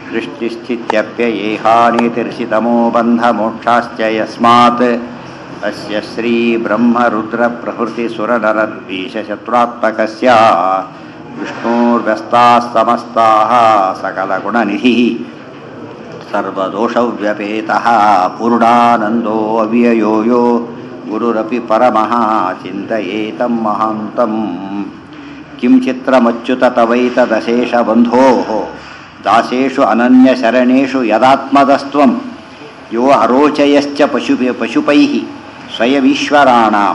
सृष्टिस्थित्यप्ययेहानीतिर्षितमो बन्धमोक्षाश्च यस्मात् अस्य श्रीब्रह्मरुद्रप्रभृतिसुरनरद्वीषशत्रुरात्मकस्य विष्णोर्व्यस्ताः समस्ताः सकलगुणनिधिः सर्वदोषव्यपेतः पूर्णानन्दो अव्ययो यो गुरुरपि परमः चिन्तयेतं महान्तम् किं चित्रमच्युत तवैतदशेषबन्धोः दासेषु अनन्यशरणेषु यदात्मदस्त्वं यो अरोचयश्च पशु पशुपैः स्वयमीश्वराणां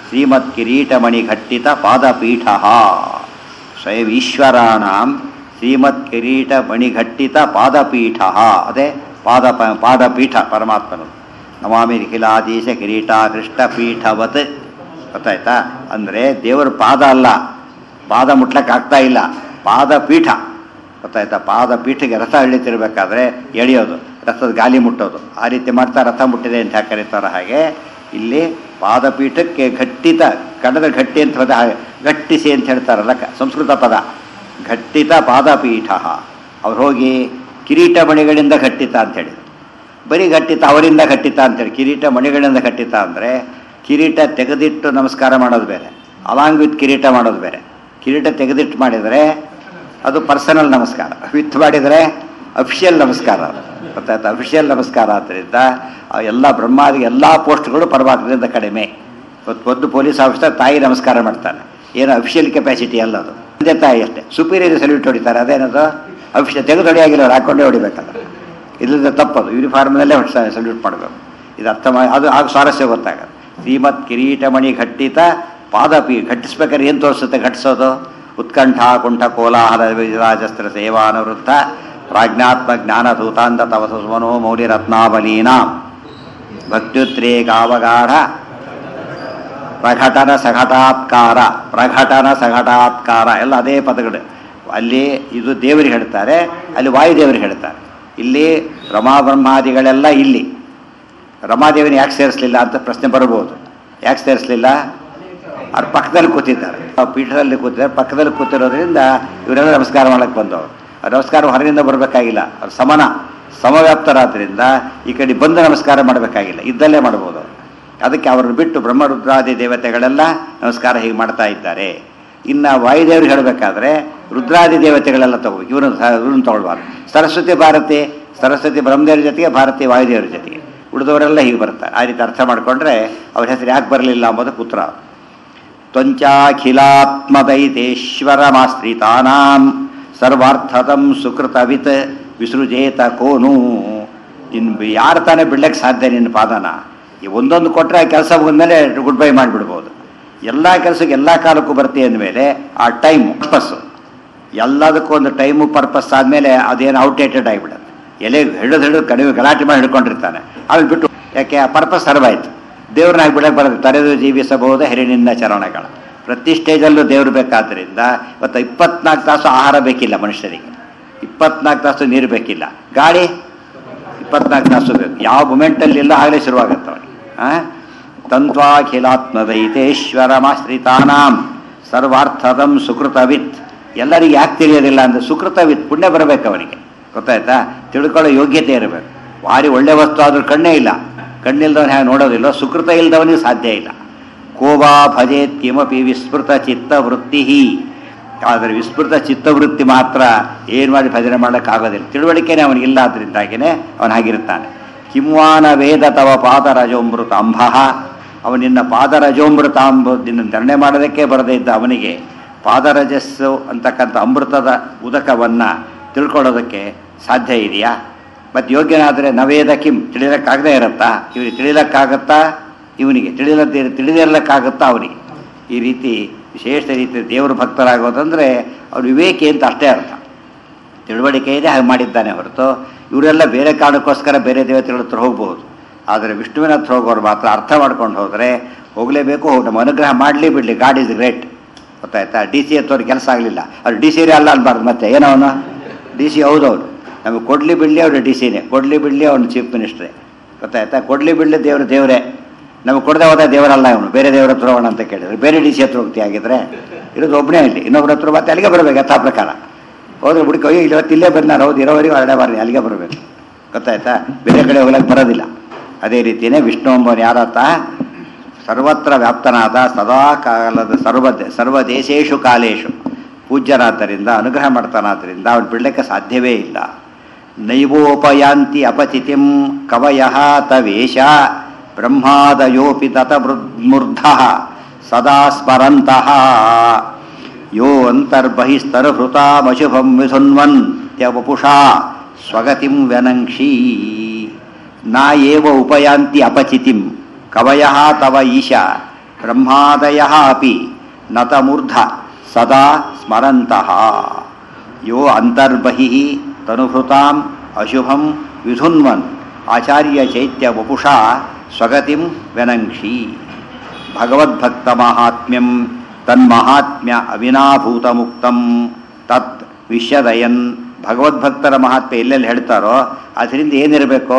श्रीमत्किरीटमणिघट्टितपादपीठः ಸ್ವಯಮೀಶ್ವರಾಣಾಂ ಶ್ರೀಮತ್ಕಿರೀಟಮಣಿಘಟ್ಟಿತ ಪಾದಪೀಠ ಅದೇ ಪಾದ ಪಾದಪೀಠ ಪರಮಾತ್ಮನು ನಮಾಮಿ ನಿಖಿಲಾದೀಶ ಕಿರೀಟ ಕೃಷ್ಣಪೀಠವತ್ ಗೊತ್ತಾಯ್ತಾ ಅಂದರೆ ದೇವರ ಪಾದ ಅಲ್ಲ ಪಾದ ಮುಟ್ಲಕ್ಕೆ ಆಗ್ತಾ ಇಲ್ಲ ಪಾದಪೀಠ ಗೊತ್ತಾಯ್ತಾ ಪಾದಪೀಠಕ್ಕೆ ರಥ ಎಳಿತಿರ್ಬೇಕಾದ್ರೆ ಎಳೆಯೋದು ರಥದ ಗಾಲಿ ಮುಟ್ಟೋದು ಆ ರೀತಿ ಮಾಡ್ತಾ ರಥ ಮುಟ್ಟಿದೆ ಅಂತ ಯಾಕೆ ಕರೀತಾರ ಹಾಗೆ ಇಲ್ಲಿ ಪಾದಪೀಠಕ್ಕೆ ಘಟ್ಟಿತ ಕಡದ ಗಟ್ಟಿ ಅಂತ ಪದ ಗಟ್ಟಿಸಿ ಅಂತ ಹೇಳ್ತಾರಲ್ಲ ಕ- ಸಂಸ್ಕೃತ ಪದ ಘಟ್ಟಿತ ಪಾದಪೀಠ ಅವ್ರು ಹೋಗಿ ಕಿರೀಟ ಮಣಿಗಳಿಂದ ಘಟ್ಟಿತ ಅಂತೇಳಿ ಬರೀ ಘಟ್ಟಿತ ಅವರಿಂದ ಘಟ್ಟಿತ ಅಂತೇಳಿ ಕಿರೀಟ ಮಣಿಗಳಿಂದ ಘಟ್ಟಿತ ಅಂದರೆ ಕಿರೀಟ ತೆಗೆದಿಟ್ಟು ನಮಸ್ಕಾರ ಮಾಡೋದು ಬೇರೆ ಅಲಾಂಗ್ ವಿತ್ ಕಿರೀಟ ಮಾಡೋದು ಬೇರೆ ಕಿರೀಟ ತೆಗೆದಿಟ್ಟು ಮಾಡಿದರೆ ಅದು ಪರ್ಸನಲ್ ನಮಸ್ಕಾರ ವಿತ್ ಮಾಡಿದರೆ ಅಫಿಷಿಯಲ್ ನಮಸ್ಕಾರ ಗೊತ್ತಾಯ್ತಾ ಅಫಿಷಿಯಲ್ ನಮಸ್ಕಾರ ಆದ್ದರಿಂದ ಆ ಎಲ್ಲ ಬ್ರಹ್ಮಾದಿ ಎಲ್ಲ ಪೋಸ್ಟ್ಗಳು ಪರಮಾತ್ಮದಿಂದ ಕಡಿಮೆ ಇವತ್ತು ಒಂದು ಪೊಲೀಸ್ ಆಫೀಸರ್ ತಾಯಿ ನಮಸ್ಕಾರ ಮಾಡ್ತಾನೆ ಏನು ಅಫಿಷಿಯಲ್ ಕೆಪಾಸಿಟಿ ಅಲ್ಲ ಅದು ತಂದೆ ತಾಯಿ ಅಷ್ಟೇ ಸುಪೀರಿಯರ್ ಸಲ್ಯೂಟ್ ಹೊಡಿತಾರೆ ಅದೇನದು ಅಫಿಷಿಯಲ್ ತೆಗೆದು ಹೊಡಿಯಾಗಿಲ್ಲ ಅವ್ರು ಹಾಕೊಂಡೇ ಹೊಡಿಬೇಕಲ್ಲ ಇದರಿಂದ ತಪ್ಪದು ಯೂನಿಫಾರ್ಮ್ನಲ್ಲೇ ಸಲ್ಯೂಟ್ ಮಾಡಬೇಕು ಇದು ಅರ್ಥ ಮಾಡಿ ಅದು ಆಗ ಸ್ವಾರಸ್ಯ ಗೊತ್ತಾಗದು ಶ್ರೀಮತ್ ಕಿರೀಟಮಣಿ ಘಟ್ಟಿತ ಪಾದಪಿ ಘಟ್ಟಿಸ್ಬೇಕಾದ್ರೆ ಏನು ತೋರಿಸುತ್ತೆ ಘಟಿಸೋದು ಉತ್ಕಂಠ ಕುಂಠ ಕೋಲಾಹಲ ರಾಜಸ್ತ್ರ ಸೇವಾನುವೃತ್ತ ಪ್ರಾಜ್ಞಾತ್ಮ ಜ್ಞಾನಧೂತಾಂತ ತವಸ ಸುಮನೋ ಮೌಲ್ಯರತ್ನಾವಲೀನಾಂ ಭಕ್ತ್ಯುದ್ರೇಕಾವಗಾಢ ಪ್ರಘಟನ ಸಘಟಾತ್ಕಾರ ಪ್ರಘಟನ ಸಘಟಾತ್ಕಾರ ಎಲ್ಲ ಅದೇ ಪದಗಳು ಅಲ್ಲಿ ಇದು ದೇವರಿಗೆ ಹೇಳ್ತಾರೆ ಅಲ್ಲಿ ವಾಯುದೇವರಿಗೆ ಹೇಳ್ತಾರೆ ಇಲ್ಲಿ ರಮಾ ಬ್ರಹ್ಮಾದಿಗಳೆಲ್ಲ ಇಲ್ಲಿ ರಮಾದೇವಿನ ಯಾಕೆ ಸೇರಿಸಲಿಲ್ಲ ಅಂತ ಪ್ರಶ್ನೆ ಬರ್ಬೋದು ಯಾಕೆ ಸೇರಿಸಲಿಲ್ಲ ಅವ್ರ ಪಕ್ಕದಲ್ಲಿ ಕೂತಿದ್ದಾರೆ ಆ ಪೀಠದಲ್ಲಿ ಕೂತಿದ್ದಾರೆ ಪಕ್ಕದಲ್ಲಿ ಕೂತಿರೋದ್ರಿಂದ ಇವರೆಲ್ಲ ನಮಸ್ಕಾರ ಮಾಡಕ್ಕೆ ಬಂದವರು ಆ ನಮಸ್ಕಾರ ಹೊರಗಿಂದ ಬರಬೇಕಾಗಿಲ್ಲ ಅವ್ರು ಸಮನ ಸಮವ್ಯಾಪ್ತರಾದ್ರಿಂದ ಈ ಕಡೆ ಬಂದು ನಮಸ್ಕಾರ ಮಾಡಬೇಕಾಗಿಲ್ಲ ಇದ್ದಲ್ಲೇ ಮಾಡ್ಬೋದು ಅದಕ್ಕೆ ಅವರನ್ನು ಬಿಟ್ಟು ಬ್ರಹ್ಮರುದ್ರಾದಿ ದೇವತೆಗಳೆಲ್ಲ ನಮಸ್ಕಾರ ಹೀಗೆ ಮಾಡ್ತಾ ಇದ್ದಾರೆ ಇನ್ನು ವಾಯುದೇವ್ರಿಗೆ ಹೇಳಬೇಕಾದ್ರೆ ರುದ್ರಾದಿ ದೇವತೆಗಳೆಲ್ಲ ತಗೋಬೇಕು ಇವನು ಇವ್ರನ್ನ ತಗೊಳ್ಬಾರ್ದು ಸರಸ್ವತಿ ಭಾರತಿ ಸರಸ್ವತಿ ಬ್ರಹ್ಮದೇವ್ರ ಜೊತೆಗೆ ಭಾರತಿ ವಾಯುದೇವ್ರ ಜೊತೆಗೆ ಉಳಿದವರೆಲ್ಲ ಹೀಗೆ ಬರ್ತಾರೆ ಆ ರೀತಿ ಅರ್ಥ ಮಾಡಿಕೊಂಡ್ರೆ ಅವ್ರ ಹೆಸರು ಯಾಕೆ ಬರಲಿಲ್ಲ ಅಂಬೋದಕ್ಕೆ ಉತ್ತರ ತ್ವಂಚಾಖಿಲಾತ್ಮದೈತೇಶ್ವರಮಾಶ್ರಿತಾನಾಂ ಸರ್ವಾರ್ಥದಂ ಸುಕೃತವಿತ್ ವಿಸೃಜೇತ ಕೋನು ನಿನ್ನ ಯಾರು ತಾನೇ ಬಿಡ್ಲಿಕ್ಕೆ ಸಾಧ್ಯ ನಿನ್ನ ಪಾದನ ಈ ಒಂದೊಂದು ಕೊಟ್ಟರೆ ಆ ಕೆಲಸ ಮುಗಿದ್ಮೇಲೆ ಗುಡ್ ಬೈ ಮಾಡಿಬಿಡ್ಬೋದು ಎಲ್ಲ ಕೆಲಸಕ್ಕೆ ಎಲ್ಲ ಕಾಲಕ್ಕೂ ಬರ್ತಿ ಅಂದಮೇಲೆ ಆ ಟೈಮ್ ಪರ್ಪಸ್ಸು ಎಲ್ಲದಕ್ಕೂ ಒಂದು ಟೈಮು ಪರ್ಪಸ್ ಆದಮೇಲೆ ಅದೇನು ಔಟ್ಡೇಟೆಡ್ ಆಗಿಬಿಡುತ್ತೆ ಎಲೆ ಹಿಡಿದು ಹಿಡಿದು ಕಡಿಮೆ ಗಲಾಟೆ ಮಾಡಿ ಹಿಡ್ಕೊಂಡಿರ್ತಾನೆ ಆಮೇಲೆ ಬಿಟ್ಟು ಯಾಕೆ ಆ ಪರ್ಪಸ್ ಸರ್ವಾಯ್ತು ದೇವ್ರನ್ನ ಬಿಡಕ್ಕೆ ಬರೋದು ತರೆದು ಜೀವಿಸಬಹುದು ಹೆರಿನಿಂದ ಚರಣಗಳ ಪ್ರತಿ ಸ್ಟೇಜಲ್ಲೂ ದೇವ್ರು ಬೇಕಾದ್ರಿಂದ ಇವತ್ತು ಇಪ್ಪತ್ನಾಲ್ಕು ತಾಸು ಆಹಾರ ಬೇಕಿಲ್ಲ ಮನುಷ್ಯರಿಗೆ ಇಪ್ಪತ್ನಾಲ್ಕು ತಾಸು ನೀರು ಬೇಕಿಲ್ಲ ಗಾಳಿ ಇಪ್ಪತ್ನಾಲ್ಕು ತಾಸು ಬೇಕು ಯಾವ ಮೊಮೆಂಟಲ್ಲಿ ಇಲ್ಲ ಆಗಲೇ ಶುರುವಾಗುತ್ತೆ ಅವನಿಗೆ ತಂತ್ವಾಖಿಲಾತ್ಮದೈತೇಶ್ವರಮಾಶ್ರಿತಾನಾಂ ಸರ್ವಾರ್ಥದಂ ಸುಕೃತವಿತ್ ಎಲ್ಲರಿಗೆ ಯಾಕೆ ತಿಳಿಯೋದಿಲ್ಲ ಅಂದರೆ ಸುಕೃತವಿತ್ ಪುಣ್ಯ ಬರಬೇಕು ಅವನಿಗೆ ಗೊತ್ತಾಯ್ತಾ ತಿಳ್ಕೊಳ್ಳೋ ಯೋಗ್ಯತೆ ಇರಬೇಕು ಭಾರಿ ಒಳ್ಳೆ ವಸ್ತು ಆದ್ರೂ ಕಣ್ಣೇ ಇಲ್ಲ ಕಣ್ಣಿಲ್ದವನು ಹೇಗೆ ನೋಡೋದಿಲ್ಲ ಸುಕೃತ ಇಲ್ದವನಿಗೆ ಸಾಧ್ಯ ಇಲ್ಲ ಕೋವಾ ಭಜೇತ್ ಕಿಮಪಿ ವಿಸ್ಮೃತ ಚಿತ್ತವೃತ್ತಿ ಆದರೆ ವಿಸ್ಮೃತ ಚಿತ್ತವೃತ್ತಿ ಮಾತ್ರ ಏನು ಮಾಡಿ ಭಜನೆ ಮಾಡೋಕ್ಕಾಗೋದಿಲ್ಲ ತಿಳುವಳಿಕೆನೇ ಅವನಿಗಿಲ್ಲ ಆದ್ದರಿಂದಾಗಿಯೇ ಅವನು ಹಾಗಿರ್ತಾನೆ ಕಿಂವಾನ ವೇದ ತವ ಪಾದರಜೋಮೃತ ಅಂಬಃ ಅವನಿನ್ನ ಪಾದರಜೋಮೃತ ಅಂಬ ನಿನ್ನ ಧರಣೆ ಮಾಡೋದಕ್ಕೆ ಬರದೇ ಇದ್ದ ಅವನಿಗೆ ಪಾದರಜಸ್ಸು ಅಂತಕ್ಕಂಥ ಅಮೃತದ ಉದಕವನ್ನು ತಿಳ್ಕೊಳ್ಳೋದಕ್ಕೆ ಸಾಧ್ಯ ಇದೆಯಾ ಮತ್ತು ಯೋಗ್ಯನಾದರೆ ನವೇದ ಕಿಂ ತಿಳಿಲಕ್ಕಾಗದೇ ಇರುತ್ತಾ ಇವನಿಗೆ ತಿಳಿಲಕ್ಕಾಗತ್ತಾ ಇವನಿಗೆ ತಿಳಿಲದ್ದೇ ತಿಳಿದಿರಲಕ್ಕಾಗುತ್ತಾ ಅವನಿಗೆ ಈ ರೀತಿ ವಿಶೇಷ ರೀತಿ ದೇವರ ಭಕ್ತರಾಗೋದಂದರೆ ಅವ್ರು ವಿವೇಕಿ ಅಂತ ಅಷ್ಟೇ ಅರ್ಥ ತಿಳುವಳಿಕೆ ಇದೆ ಹಾಗೆ ಮಾಡಿದ್ದಾನೆ ಹೊರತು ಇವರೆಲ್ಲ ಬೇರೆ ಕಾರಣಕ್ಕೋಸ್ಕರ ಬೇರೆ ದೇವತೆಗಳ ಹತ್ರ ಹೋಗ್ಬೋದು ಆದರೆ ವಿಷ್ಣುವಿನ ಹತ್ರ ಹೋಗೋರು ಮಾತ್ರ ಅರ್ಥ ಮಾಡ್ಕೊಂಡು ಹೋದರೆ ಹೋಗಲೇಬೇಕು ಹೋಗಿ ನಮ್ಮ ಅನುಗ್ರಹ ಮಾಡಲಿ ಬಿಡಲಿ ಗಾಡ್ ಇಸ್ ಗ್ರೇಟ್ ಗೊತ್ತಾಯ್ತಾ ಡಿ ಸಿ ಹತ್ತವ್ರಿಗೆ ಕೆಲಸ ಆಗಲಿಲ್ಲ ಅವ್ರು ಡಿ ಸಿ ಅಲ್ಲ ಅನ್ಬಾರ್ದು ಮತ್ತೆ ಏನವನು ಡಿ ಸಿ ಹೌದವ್ರು ನಮಗೆ ಕೊಡ್ಲಿ ಬಿಡಲಿ ಅವ್ರು ಡಿ ಸಿನೇ ಕೊಡ್ಲಿ ಬಿಡಲಿ ಅವನು ಚೀಫ್ ಮಿನಿಸ್ಟ್ರೇ ಗೊತ್ತಾಯ್ತಾ ಕೊಡ್ಲಿ ಬಿಡಲಿ ದೇವರು ದೇವರೇ ನಮಗೆ ಕೊಡದೆ ಹೋದ ದೇವರಲ್ಲ ಅವನು ಬೇರೆ ದೇವರ ಹತ್ರ ಹೋಗೋಣ ಅಂತ ಕೇಳಿದ್ರೆ ಬೇರೆ ಡಿ ಸಿ ಹತ್ರ ಹೋಗ್ತಿ ಆಗಿದ್ರೆ ಇರೋದು ಒಬ್ಬನೇ ಇಲ್ಲಿ ಇನ್ನೊಬ್ಬರ ಹತ್ರ ಮತ್ತೆ ಅಲ್ಲಿಗೆ ಬರಬೇಕು ಯಥಾ ಪ್ರಕಾರ ಹೋದ್ರೆ ಹುಡುಕಿ ಅಯ್ಯೋ ಇವತ್ತು ಇಲ್ಲೇ ಬಂದು ನಾನು ಹೌದು ಇರೋವರೆಗೂ ಹೊರಡೆ ಬಾರ್ರಿ ಅಲ್ಲಿಗೆ ಬರಬೇಕು ಗೊತ್ತಾಯ್ತಾ ಬೇರೆ ಕಡೆ ಹೋಗ್ಲಿಕ್ಕೆ ಬರೋದಿಲ್ಲ ಅದೇ ರೀತಿಯೇ ವಿಷ್ಣು ಎಂಬವನು ಯಾರತ್ತ ಸರ್ವತ್ರ ವ್ಯಾಪ್ತನಾದ ಸದಾ ಕಾಲದ ಸರ್ವ ಸರ್ವ ದೇಶೇಶು ಕಾಲೇಶು ಪೂಜ್ಯನಾದ್ದರಿಂದ ಅನುಗ್ರಹ ಮಾಡ್ತಾನಾದ್ದರಿಂದ ಅವನು ಬಿಡಲಿಕ್ಕೆ ಸಾಧ್ಯವೇ ಇಲ್ಲ ನೈವೋಪಯಾಂತಿ ಅಪಚಿತಿಂ ಕವಯ ತವೇಶ ಬ್ರಹ್ಮಾದಯೋಪಿ ತತ ಮೂರ್ಧ ಸದಾ ಸ್ಮರಂತಹ ಯೋ ಅಂತರ್ಬಹಿಸ್ತರಭೃತಾಮಶುಭಂ ವಿಧುನ್ವನ್ ತ್ಯವಪುಷಾ ಸ್ವಗತಿಂ ವ್ಯನಂಕ್ಷೀ ನಾ ಏವ ಉಪಯಾಂತಿ ಅಪಚಿತಿಂ ಕವಯ ತವ ಈಶ ಬ್ರಹ್ಮಾದಯ ಅಪಿ ನತಮೂರ್ಧ ಸದಾ ಸ್ಮರಂತಹ ಯೋ ಅಂತರ್ಬಹಿ ತನುಭೃತಾಂ ಅಶುಭಂ ವಿಧುನ್ವನ್ ಆಚಾರ್ಯ ಚೈತ್ಯ ವಪುಷಾ ಸ್ವಗತಿಂ ವ್ಯನಂಕ್ಷಿ ಭಗವದ್ಭಕ್ತ ಮಾಹಾತ್ಮ್ಯಂ ತನ್ಮಹಾತ್ಮ್ಯ ಅವಿನಾಭೂತ ಮುಕ್ತಂ ತತ್ ವಿಶ್ಯದಯನ್ ಭಗವದ್ಭಕ್ತರ ಮಹಾತ್ಮ್ಯ ಎಲ್ಲೆಲ್ಲಿ ಹೇಳ್ತಾರೋ ಅದರಿಂದ ಏನಿರಬೇಕು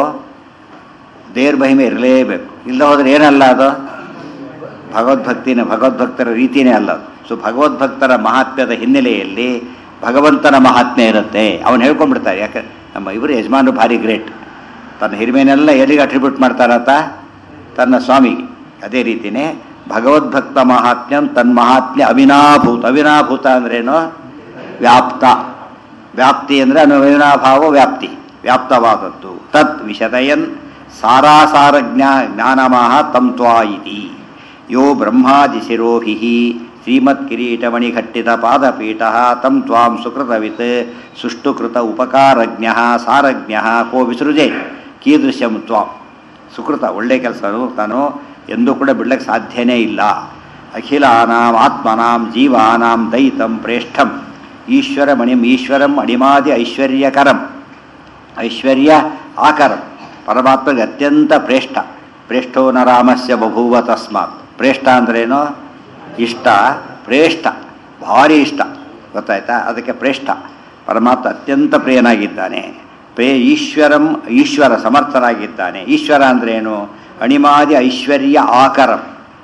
ದೇವ್ರ ಮಹಿಮೆ ಇರಲೇಬೇಕು ಇಲ್ಲ ಹೋದ್ರೆ ಏನಲ್ಲ ಅದು ಭಗವದ್ಭಕ್ತಿನೇ ಭಗವದ್ಭಕ್ತರ ರೀತಿಯೇ ಅಲ್ಲ ಅದು ಸೊ ಭಗವದ್ಭಕ್ತರ ಮಹಾತ್ಮ್ಯದ ಹಿನ್ನೆಲೆಯಲ್ಲಿ ಭಗವಂತನ ಮಹಾತ್ಮ್ಯ ಇರುತ್ತೆ ಅವನು ಹೇಳ್ಕೊಂಡ್ಬಿಡ್ತಾರೆ ಯಾಕೆ ನಮ್ಮ ಇವರು ಯಜಮಾನರು ಭಾರಿ ಗ್ರೇಟ್ ತನ್ನ ಹಿರಿಮೆನೆಲ್ಲ ಎಲ್ಲಿಗೆ ಅಟ್ರಿಬ್ಯೂಟ್ ಮಾಡ್ತಾರತ್ತ ತನ್ನ ಸ್ವಾಮಿಗೆ ಅದೇ ರೀತಿಯೇ ಭಗವದ್ಭಕ್ತ ಮಹಾತ್ಮ್ಯಂ ತನ್ನ ಮಹಾತ್ಮ್ಯ ಅವಿನಾಭೂತ ಅವಿನಾಭೂತ ಅಂದ್ರೇನು ವ್ಯಾಪ್ತ ವ್ಯಾಪ್ತಿ ಅಂದರೆ ಅವಿನಾಭಾವ ವ್ಯಾಪ್ತಿ ವ್ಯಾಪ್ತವಾದದ್ದು ತತ್ ವಿಶದಯನ್ ಸಾರಾಸಾರ ಜ್ಞಾ ಜ್ಞಾನಮಾಹ ತಂತ್ವಾ ಇತಿ ಯೋ ಬ್ರಹ್ಮಾದಿಶಿರೋಹಿ ಶ್ರೀಮತ್ ಕಿರೀಟಮಣಿಘಟ್ಟಿತ ಪಾದಪೀಠ ತಂ ತ್ವಾಂ ಸುಕೃತವಿತ್ ಸುಷ್ಟುಕೃತ ಉಪಕಾರಜ್ಞ ಸಾರಜ್ಞ ಕೋ ವಿಸೃಜೆ ಕೀದೃಶ್ಯಂ ತ್ವಾಂ ಸುಕೃತ ಒಳ್ಳೆ ಕೆಲಸ ತಾನು ಎಂದೂ ಕೂಡ ಬಿಡ್ಲಿಕ್ಕೆ ಸಾಧ್ಯನೇ ಇಲ್ಲ ಅಖಿಲಾನಾಂ ಆತ್ಮನಾಂ ಜೀವಾನಾಂ ದೈತಂ ಪ್ರೇಷ್ಠಂ ಈಶ್ವರಮಣಿಂ ಈಶ್ವರಂ ಅಣಿಮಾದಿ ಐಶ್ವರ್ಯಕರಂ ಐಶ್ವರ್ಯ ಆಕರಂ ಪರಮಾತ್ಮಗೆ ಅತ್ಯಂತ ಪ್ರೇಷ್ಠ ಪ್ರೇಷ್ಠೋ ನ ರಾಮಸ್ಯ ಬಭೂವ ತಸ್ಮಾತ್ ಪ್ರೇಷ್ಠ ಅಂದ್ರೇನು ಇಷ್ಟ ಪ್ರೇಷ್ಠ ಭಾರಿ ಇಷ್ಟ ಗೊತ್ತಾಯ್ತಾ ಅದಕ್ಕೆ ಪ್ರೇಷ್ಠ ಪರಮಾತ್ಮ ಅತ್ಯಂತ ಪ್ರಿಯನಾಗಿದ್ದಾನೆ ಪ್ರೇ ಈಶ್ವರಂ ಈಶ್ವರ ಸಮರ್ಥನಾಗಿದ್ದಾನೆ ಈಶ್ವರ ಅಂದ್ರೇನು ಅಣಿಮಾದಿ ಐಶ್ವರ್ಯ ಆಕರಂ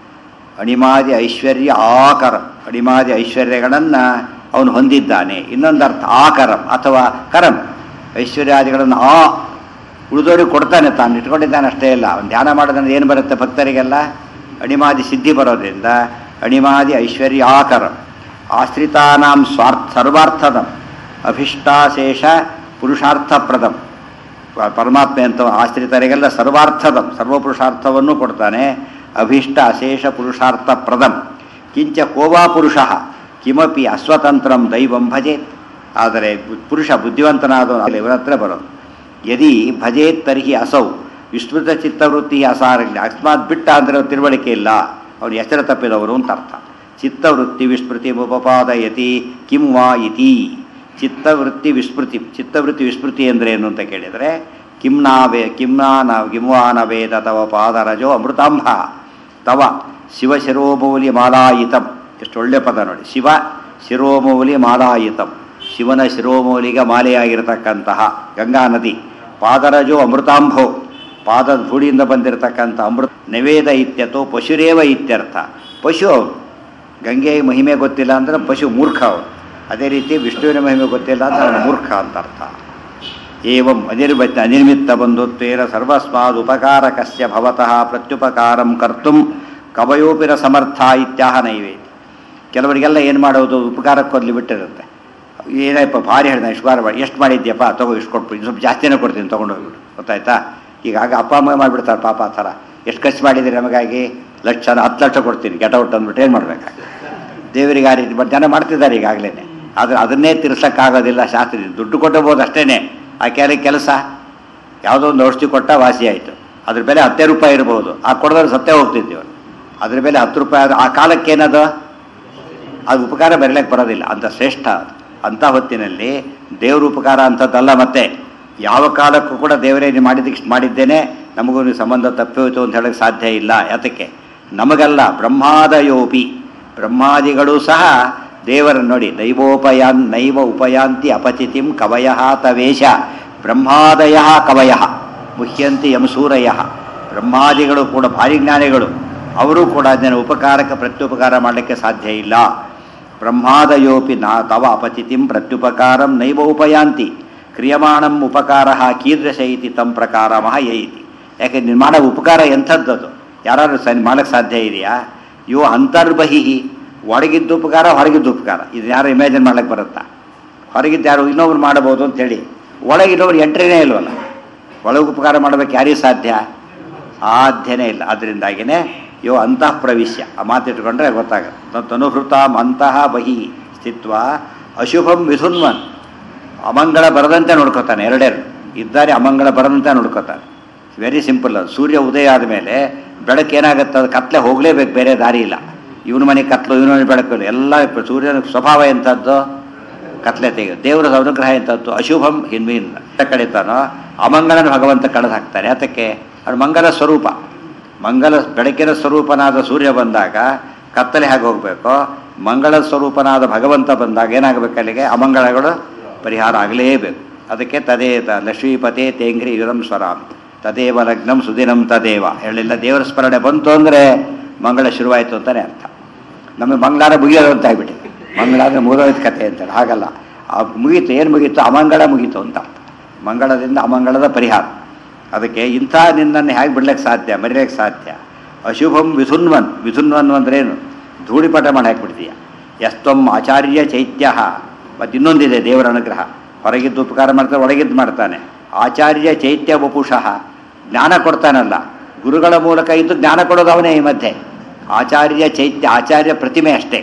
ಅಣಿಮಾದಿ ಐಶ್ವರ್ಯ ಆಕರಂ ಅಣಿಮಾದಿ ಐಶ್ವರ್ಯಗಳನ್ನು ಅವನು ಹೊಂದಿದ್ದಾನೆ ಇನ್ನೊಂದು ಅರ್ಥ ಆಕರಂ ಅಥವಾ ಕರಂ ಐಶ್ವರ್ಯಾದಿಗಳನ್ನು ಆ ಉಳಿದೋರಿಗೆ ಕೊಡ್ತಾನೆ ತಾನು ಇಟ್ಕೊಂಡಿದ್ದಾನೆ ಅಷ್ಟೇ ಇಲ್ಲ ಅವನು ಧ್ಯಾನ ಮಾಡೋದ್ರಿಂದ ಏನು ಬರುತ್ತೆ ಭಕ್ತರಿಗೆಲ್ಲ ಅಣಿಮಾದಿ ಸಿದ್ಧಿ ಬರೋದ್ರಿಂದ ಅಣಿಮಾದಿ ಐಶ್ವರ್ಯ ಆಕರಂ ಆಶ್ರಿತಾನಾಂ ಸ್ವಾರ್ಥ ಸರ್ವಾರ್ಥದಂ ಅಭಿಷ್ಟಾಶೇಷ ಪುರುಷಾರ್ಥಪ್ರದಂ ಪರಮಾತ್ಮ ಅಂತ ಆಶ್ರಿತರಿಗೆಲ್ಲ ಸರ್ವಾರ್ಥದಂ ಸರ್ವಪುರುಷಾರ್ಥವನ್ನು ಕೊಡ್ತಾನೆ ಅಭೀಷ್ಟ ಅಶೇಷ ಪುರುಷಾರ್ಥ ಪ್ರದಂ ಕಿಂಚ ಕೋವಾ ಪುರುಷ ಕಿಮಪಿ ಅಸ್ವತಂತ್ರಂ ದೈವಂ ಭಜೇತ್ ಆದರೆ ಪುರುಷ ಬುದ್ಧಿವಂತನಾದ ಇವರ ಹತ್ರ ಬರೋದು ಯದಿ ಭಜೇತ್ ತರ್ಹಿ ಅಸೌ ವಿಸ್ಮೃತ ಚಿತ್ತವೃತ್ತಿ ಅಸಾರಜ್ಞ ಅಕಸ್ಮಾತ್ ಬಿಟ್ಟ ಅಂದರೆ ತಿಳುವಳಿಕೆ ಇಲ್ಲ ಅವನು ಎಚ್ಚರ ತಪ್ಪಿದವರು ಅಂತ ಅರ್ಥ ಚಿತ್ತವೃತ್ತಿ ವಿಸ್ಮೃತಿ ಉಪಪಾದಯತಿ ಕಿಂ ವಾ ಇತಿ ಚಿತ್ತವೃತ್ತಿ ವಿಸ್ಮೃತಿ ಚಿತ್ತವೃತ್ತಿ ವಿಸ್ಮೃತಿ ಅಂದರೆ ಏನು ಅಂತ ಕೇಳಿದರೆ ಕಿಂನಾವೇ ಕಿಂನಾನ ಕಿಂವಾನವೇದ ತವ ಪಾದರಜೋ ಅಮೃತಾಂಬ ತವ ಶಿವ ಶಿರೋಮೌಲಿ ಮಾಲಾಯಿತಂ ಎಷ್ಟು ಒಳ್ಳೆ ಪದ ನೋಡಿ ಶಿವ ಶಿರೋಮೌಲಿ ಮಾಲಾಯಿತಂ ಶಿವನ ಶಿರೋಮೌಲಿಗೆ ಮಾಲೆಯಾಗಿರತಕ್ಕಂತಹ ಗಂಗಾ ನದಿ ಪಾದರಜೋ ಅಮೃತಾಂಭೋ ಪಾದದ ಧೂಳಿಯಿಂದ ಬಂದಿರತಕ್ಕಂಥ ಅಮೃತ ನಿವೇದ ಇತ್ಯತೋ ಪಶುರೇವ ಇತ್ಯರ್ಥ ಪಶು ಅವನು ಗಂಗೆ ಮಹಿಮೆ ಗೊತ್ತಿಲ್ಲ ಅಂದರೆ ಪಶು ಮೂರ್ಖ ಅವನು ಅದೇ ರೀತಿ ವಿಷ್ಣುವಿನ ಮಹಿಮೆ ಗೊತ್ತಿಲ್ಲ ಅಂದರೆ ಅವನು ಮೂರ್ಖ ಅಂತ ಅರ್ಥ ಏವಂ ಅನಿರ್ಬಚ ಅನಿರ್ಮಿತ್ತ ಬಂಧುತ್ವೇನ ಸರ್ವಸ್ಮಾದ್ ಉಪಕಾರಕಸ್ಯ ಭವತಃ ಪ್ರತ್ಯುಪಕಾರಂ ಕರ್ತುಂ ಕವಯೋಪಿರ ಸಮರ್ಥ ಇತ್ಯಾಹ ನೈವೇದ್ಯ ಕೆಲವರಿಗೆಲ್ಲ ಏನು ಮಾಡೋದು ಉಪಕಾರಕ್ಕೆ ಕೊಡ್ಲಿ ಬಿಟ್ಟಿರುತ್ತೆ ಏನಪ್ಪ ಭಾರಿ ಹೇಳಿದ ಇಷ್ಟು ಬಾರ ಮಾಡಿ ಎಷ್ಟು ಮಾಡಿದ್ಯಪ್ಪ ತಗೋ ಇಷ್ಟು ಕೊಟ್ಬಿಟ್ಟು ಸ್ವಲ್ಪ ಜಾಸ್ತಿನೇ ಕೊಡ್ತೀನಿ ತೊಗೊಂಡೋಗ್ಬಿಟ್ಟು ಗೊತ್ತಾಯ್ತಾ ಈಗ ಆಗ ಅಪ್ಪ ಅಮ್ಮ ಮಾಡಿಬಿಡ್ತಾರೆ ಪಾಪ ಆ ಥರ ಎಷ್ಟು ಖರ್ಚು ಮಾಡಿದ್ದೀರಿ ನಮಗಾಗಿ ಲಕ್ಷ ಹತ್ತು ಲಕ್ಷ ಕೊಡ್ತೀನಿ ಗೆಟ್ ಔಟ್ ಅಂದ್ಬಿಟ್ಟು ಏನು ಮಾಡ್ಬೇಕಾಗ ದೇವರಿಗೆ ಆ ರೀತಿ ಬಟ್ ಜನ ಮಾಡ್ತಿದ್ದಾರೆ ಈಗಾಗಲೇ ಆದರೆ ಅದನ್ನೇ ತಿರ್ಸಕ್ಕಾಗೋದಿಲ್ಲ ಶಾಸ್ತ್ರ ದುಡ್ಡು ಕೊಟ್ಟಬೋದು ಅಷ್ಟೇ ಆ ಕೆಲ ಕೆಲಸ ಯಾವುದೋ ಒಂದು ಔಷಧಿ ಕೊಟ್ಟ ವಾಸಿ ಆಯಿತು ಅದ್ರ ಬೆಲೆ ಹತ್ತೇ ರೂಪಾಯಿ ಇರ್ಬೋದು ಆ ಕೊಡೋದ್ರೆ ಸತ್ತೇ ಹೋಗ್ತಿದ್ದೀವಿ ಅದ್ರ ಬೆಲೆ ಹತ್ತು ರೂಪಾಯಿ ಆದ್ರೆ ಆ ಕಾಲಕ್ಕೆ ಏನದು ಅದು ಉಪಕಾರ ಬರಲಿಕ್ಕೆ ಬರೋದಿಲ್ಲ ಅಂತ ಶ್ರೇಷ್ಠ ಅದು ಅಂಥ ಹೊತ್ತಿನಲ್ಲಿ ದೇವ್ರ ಉಪಕಾರ ಅಂಥದ್ದಲ್ಲ ಮತ್ತೆ ಯಾವ ಕಾಲಕ್ಕೂ ಕೂಡ ದೇವರೇ ನೀವು ಮಾಡಿದ್ದಕ್ಕೆ ಇಷ್ಟು ಮಾಡಿದ್ದೇನೆ ನಮಗೂ ನೀವು ಸಂಬಂಧ ತಪ್ಪೋಯ್ತು ಅಂತ ಹೇಳಕ್ಕೆ ಸಾಧ್ಯ ಇಲ್ಲ ಯಾತಕ್ಕೆ ನಮಗಲ್ಲ ಬ್ರಹ್ಮಾದಯೋಪಿ ಬ್ರಹ್ಮಾದಿಗಳು ಸಹ ದೇವರನ್ನು ನೋಡಿ ದೈವೋಪಯಾನ್ ನೈವ ಉಪಯಾಂತಿ ಅಪಚಿತಿಂ ಕವಯ ತವೇಶ ಬ್ರಹ್ಮಾದಯ ಕವಯ ಮುಖ್ಯಂತಿ ಯಮಸೂರಯ ಬ್ರಹ್ಮಾದಿಗಳು ಕೂಡ ಭಾರಿ ಜ್ಞಾನಿಗಳು ಅವರು ಕೂಡ ಅದನ್ನು ಉಪಕಾರಕ್ಕೆ ಪ್ರತ್ಯುಪಕಾರ ಮಾಡಲಿಕ್ಕೆ ಸಾಧ್ಯ ಇಲ್ಲ ಬ್ರಹ್ಮಾದಯೋಪಿ ನಾ ತವ ಅಪಚಿತಿಂ ಪ್ರತ್ಯುಪಕಾರಂ ನೈವ ಉಪಯಾಂತಿ ಕ್ರಿಯಮಾಣಂ ಉಪಕಾರ ಕೀದೃಶ ಇತಿ ತಂ ಪ್ರಕಾರ ಮಹ ಯೈತಿ ಯಾಕೆ ನೀನು ಮಾಡೋ ಉಪಕಾರ ಎಂಥದ್ದದು ಯಾರು ಸ ಮಾಡೋಕ್ಕೆ ಸಾಧ್ಯ ಇದೆಯಾ ಇವು ಅಂತರ್ಬಹಿ ಒಳಗಿದ್ದ ಉಪಕಾರ ಹೊರಗಿದ್ದ ಉಪಕಾರ ಇದು ಯಾರು ಇಮ್ಯಾಜಿನ್ ಮಾಡಕ್ಕೆ ಬರುತ್ತಾ ಹೊರಗಿದ್ದು ಯಾರು ಇನ್ನೊಬ್ರು ಮಾಡಬಹುದು ಅಂತೇಳಿ ಒಳಗಿರೋರು ಎಂಟ್ರಿನೇ ಇಲ್ವಲ್ಲ ಒಳಗೆ ಉಪಕಾರ ಮಾಡಬೇಕು ಯಾರಿಗೆ ಸಾಧ್ಯ ಸಾಧ್ಯನೇ ಇಲ್ಲ ಅದರಿಂದಾಗಿನೇ ಯೋ ಅಂತಃ ಪ್ರವಿಶ್ಯ ಆ ಮಾತಿಟ್ಕೊಂಡ್ರೆ ಗೊತ್ತಾಗುತ್ತೆ ತನುಹೃತಾಂ ಅಂತಃ ಬಹಿ ಸ್ಥಿತ್ವ ಅಶುಭಂ ಮಿಥುನ್ವನ್ ಅಮಂಗಳ ಬರದಂತೆ ನೋಡ್ಕೋತಾನೆ ಎರಡೆರಡು ಇದ್ದಾರೆ ಅಮಂಗಳ ಬರದಂತೆ ನೋಡ್ಕೋತಾನೆ ವೆರಿ ಸಿಂಪಲ್ ಅದು ಸೂರ್ಯ ಉದಯ ಆದಮೇಲೆ ಬೆಳಕು ಏನಾಗುತ್ತೆ ಅದು ಕತ್ಲೆ ಹೋಗಲೇಬೇಕು ಬೇರೆ ದಾರಿ ಇಲ್ಲ ಇವನ ಮನೆ ಕತ್ಲು ಇವನ ಮನೆ ಬೆಳಕು ಇಲ್ಲ. ಎಲ್ಲ ಸೂರ್ಯನ ಸ್ವಭಾವ ಎಂಥದ್ದು ಕತ್ಲೆ ತೆಗೆದು ದೇವರ ಅನುಗ್ರಹ ಎಂಥದ್ದು ಅಶುಭಂ ಹಿನ್ಮೀನ್ ಕಡಿತಾನೋ ಅಮಂಗಳನ ಭಗವಂತ ಕಳೆದು ಹಾಕ್ತಾನೆ ಅದಕ್ಕೆ ಅದು ಮಂಗಲ ಸ್ವರೂಪ ಮಂಗಲ ಬೆಳಕಿನ ಸ್ವರೂಪನಾದ ಸೂರ್ಯ ಬಂದಾಗ ಕತ್ತಲೆ ಹಾಗೆ ಹೋಗಬೇಕು ಮಂಗಳ ಸ್ವರೂಪನಾದ ಭಗವಂತ ಬಂದಾಗ ಏನಾಗಬೇಕು ಅಲ್ಲಿಗೆ ಅಮಂಗಳಗಳು ಪರಿಹಾರ ಆಗಲೇಬೇಕು ಅದಕ್ಕೆ ತದೇ ತ ಲಕ್ಷ್ಮೀಪತೆ ತೇಂಗ್ರಿ ಯುರಂ ಸ್ವರಾಮಿ ತದೇವ ಲಗ್ನಂ ಸುದಿನಂ ತದೇವ ಹೇಳಿಲ್ಲ ದೇವರ ಸ್ಮರಣೆ ಬಂತು ಅಂದರೆ ಮಂಗಳ ಶುರುವಾಯಿತು ಅಂತಲೇ ಅರ್ಥ ನಮಗೆ ಮಂಗಳಾರ ಮುಗಿಯೋದು ಅಂತ ಆಗ್ಬಿಟ್ಟಿದೆ ಮಂಗಳಾರ ಮುಗಿದೋಯ್ತು ಕತೆ ಅಂತಾರೆ ಹಾಗಲ್ಲ ಆ ಮುಗೀತು ಏನು ಮುಗೀತು ಅಮಂಗಳ ಮುಗೀತು ಅಂತ ಅರ್ಥ ಮಂಗಳದಿಂದ ಅಮಂಗಳದ ಪರಿಹಾರ ಅದಕ್ಕೆ ಇಂಥ ನಿನ್ನನ್ನು ಹೇಗೆ ಬಿಡ್ಲಿಕ್ಕೆ ಸಾಧ್ಯ ಮರೆಯೋಕ್ಕೆ ಸಾಧ್ಯ ಅಶುಭಂ ವಿಧುನ್ವನ್ ವಿಧುನ್ವನ್ ಅಂದ್ರೆ ಏನು ಧೂಳಿಪಟ ಮಾಡಿ ಹಾಕ್ಬಿಡ್ತೀಯ ಎಸ್ತೊಂ ಆಚಾರ್ಯ ಚೈತ್ಯ ಮತ್ತು ಇನ್ನೊಂದಿದೆ ದೇವರ ಅನುಗ್ರಹ ಹೊರಗಿದ್ದು ಉಪಕಾರ ಮಾಡ್ತಾನೆ ಒಳಗಿದ್ದು ಮಾಡ್ತಾನೆ ಆಚಾರ್ಯ ಚೈತ್ಯ ವಪುಷಃ ಜ್ಞಾನ ಕೊಡ್ತಾನಲ್ಲ ಗುರುಗಳ ಮೂಲಕ ಇದ್ದು ಜ್ಞಾನ ಕೊಡೋದು ಅವನೇ ಈ ಮಧ್ಯೆ ಆಚಾರ್ಯ ಚೈತ್ಯ ಆಚಾರ್ಯ ಪ್ರತಿಮೆ ಅಷ್ಟೇ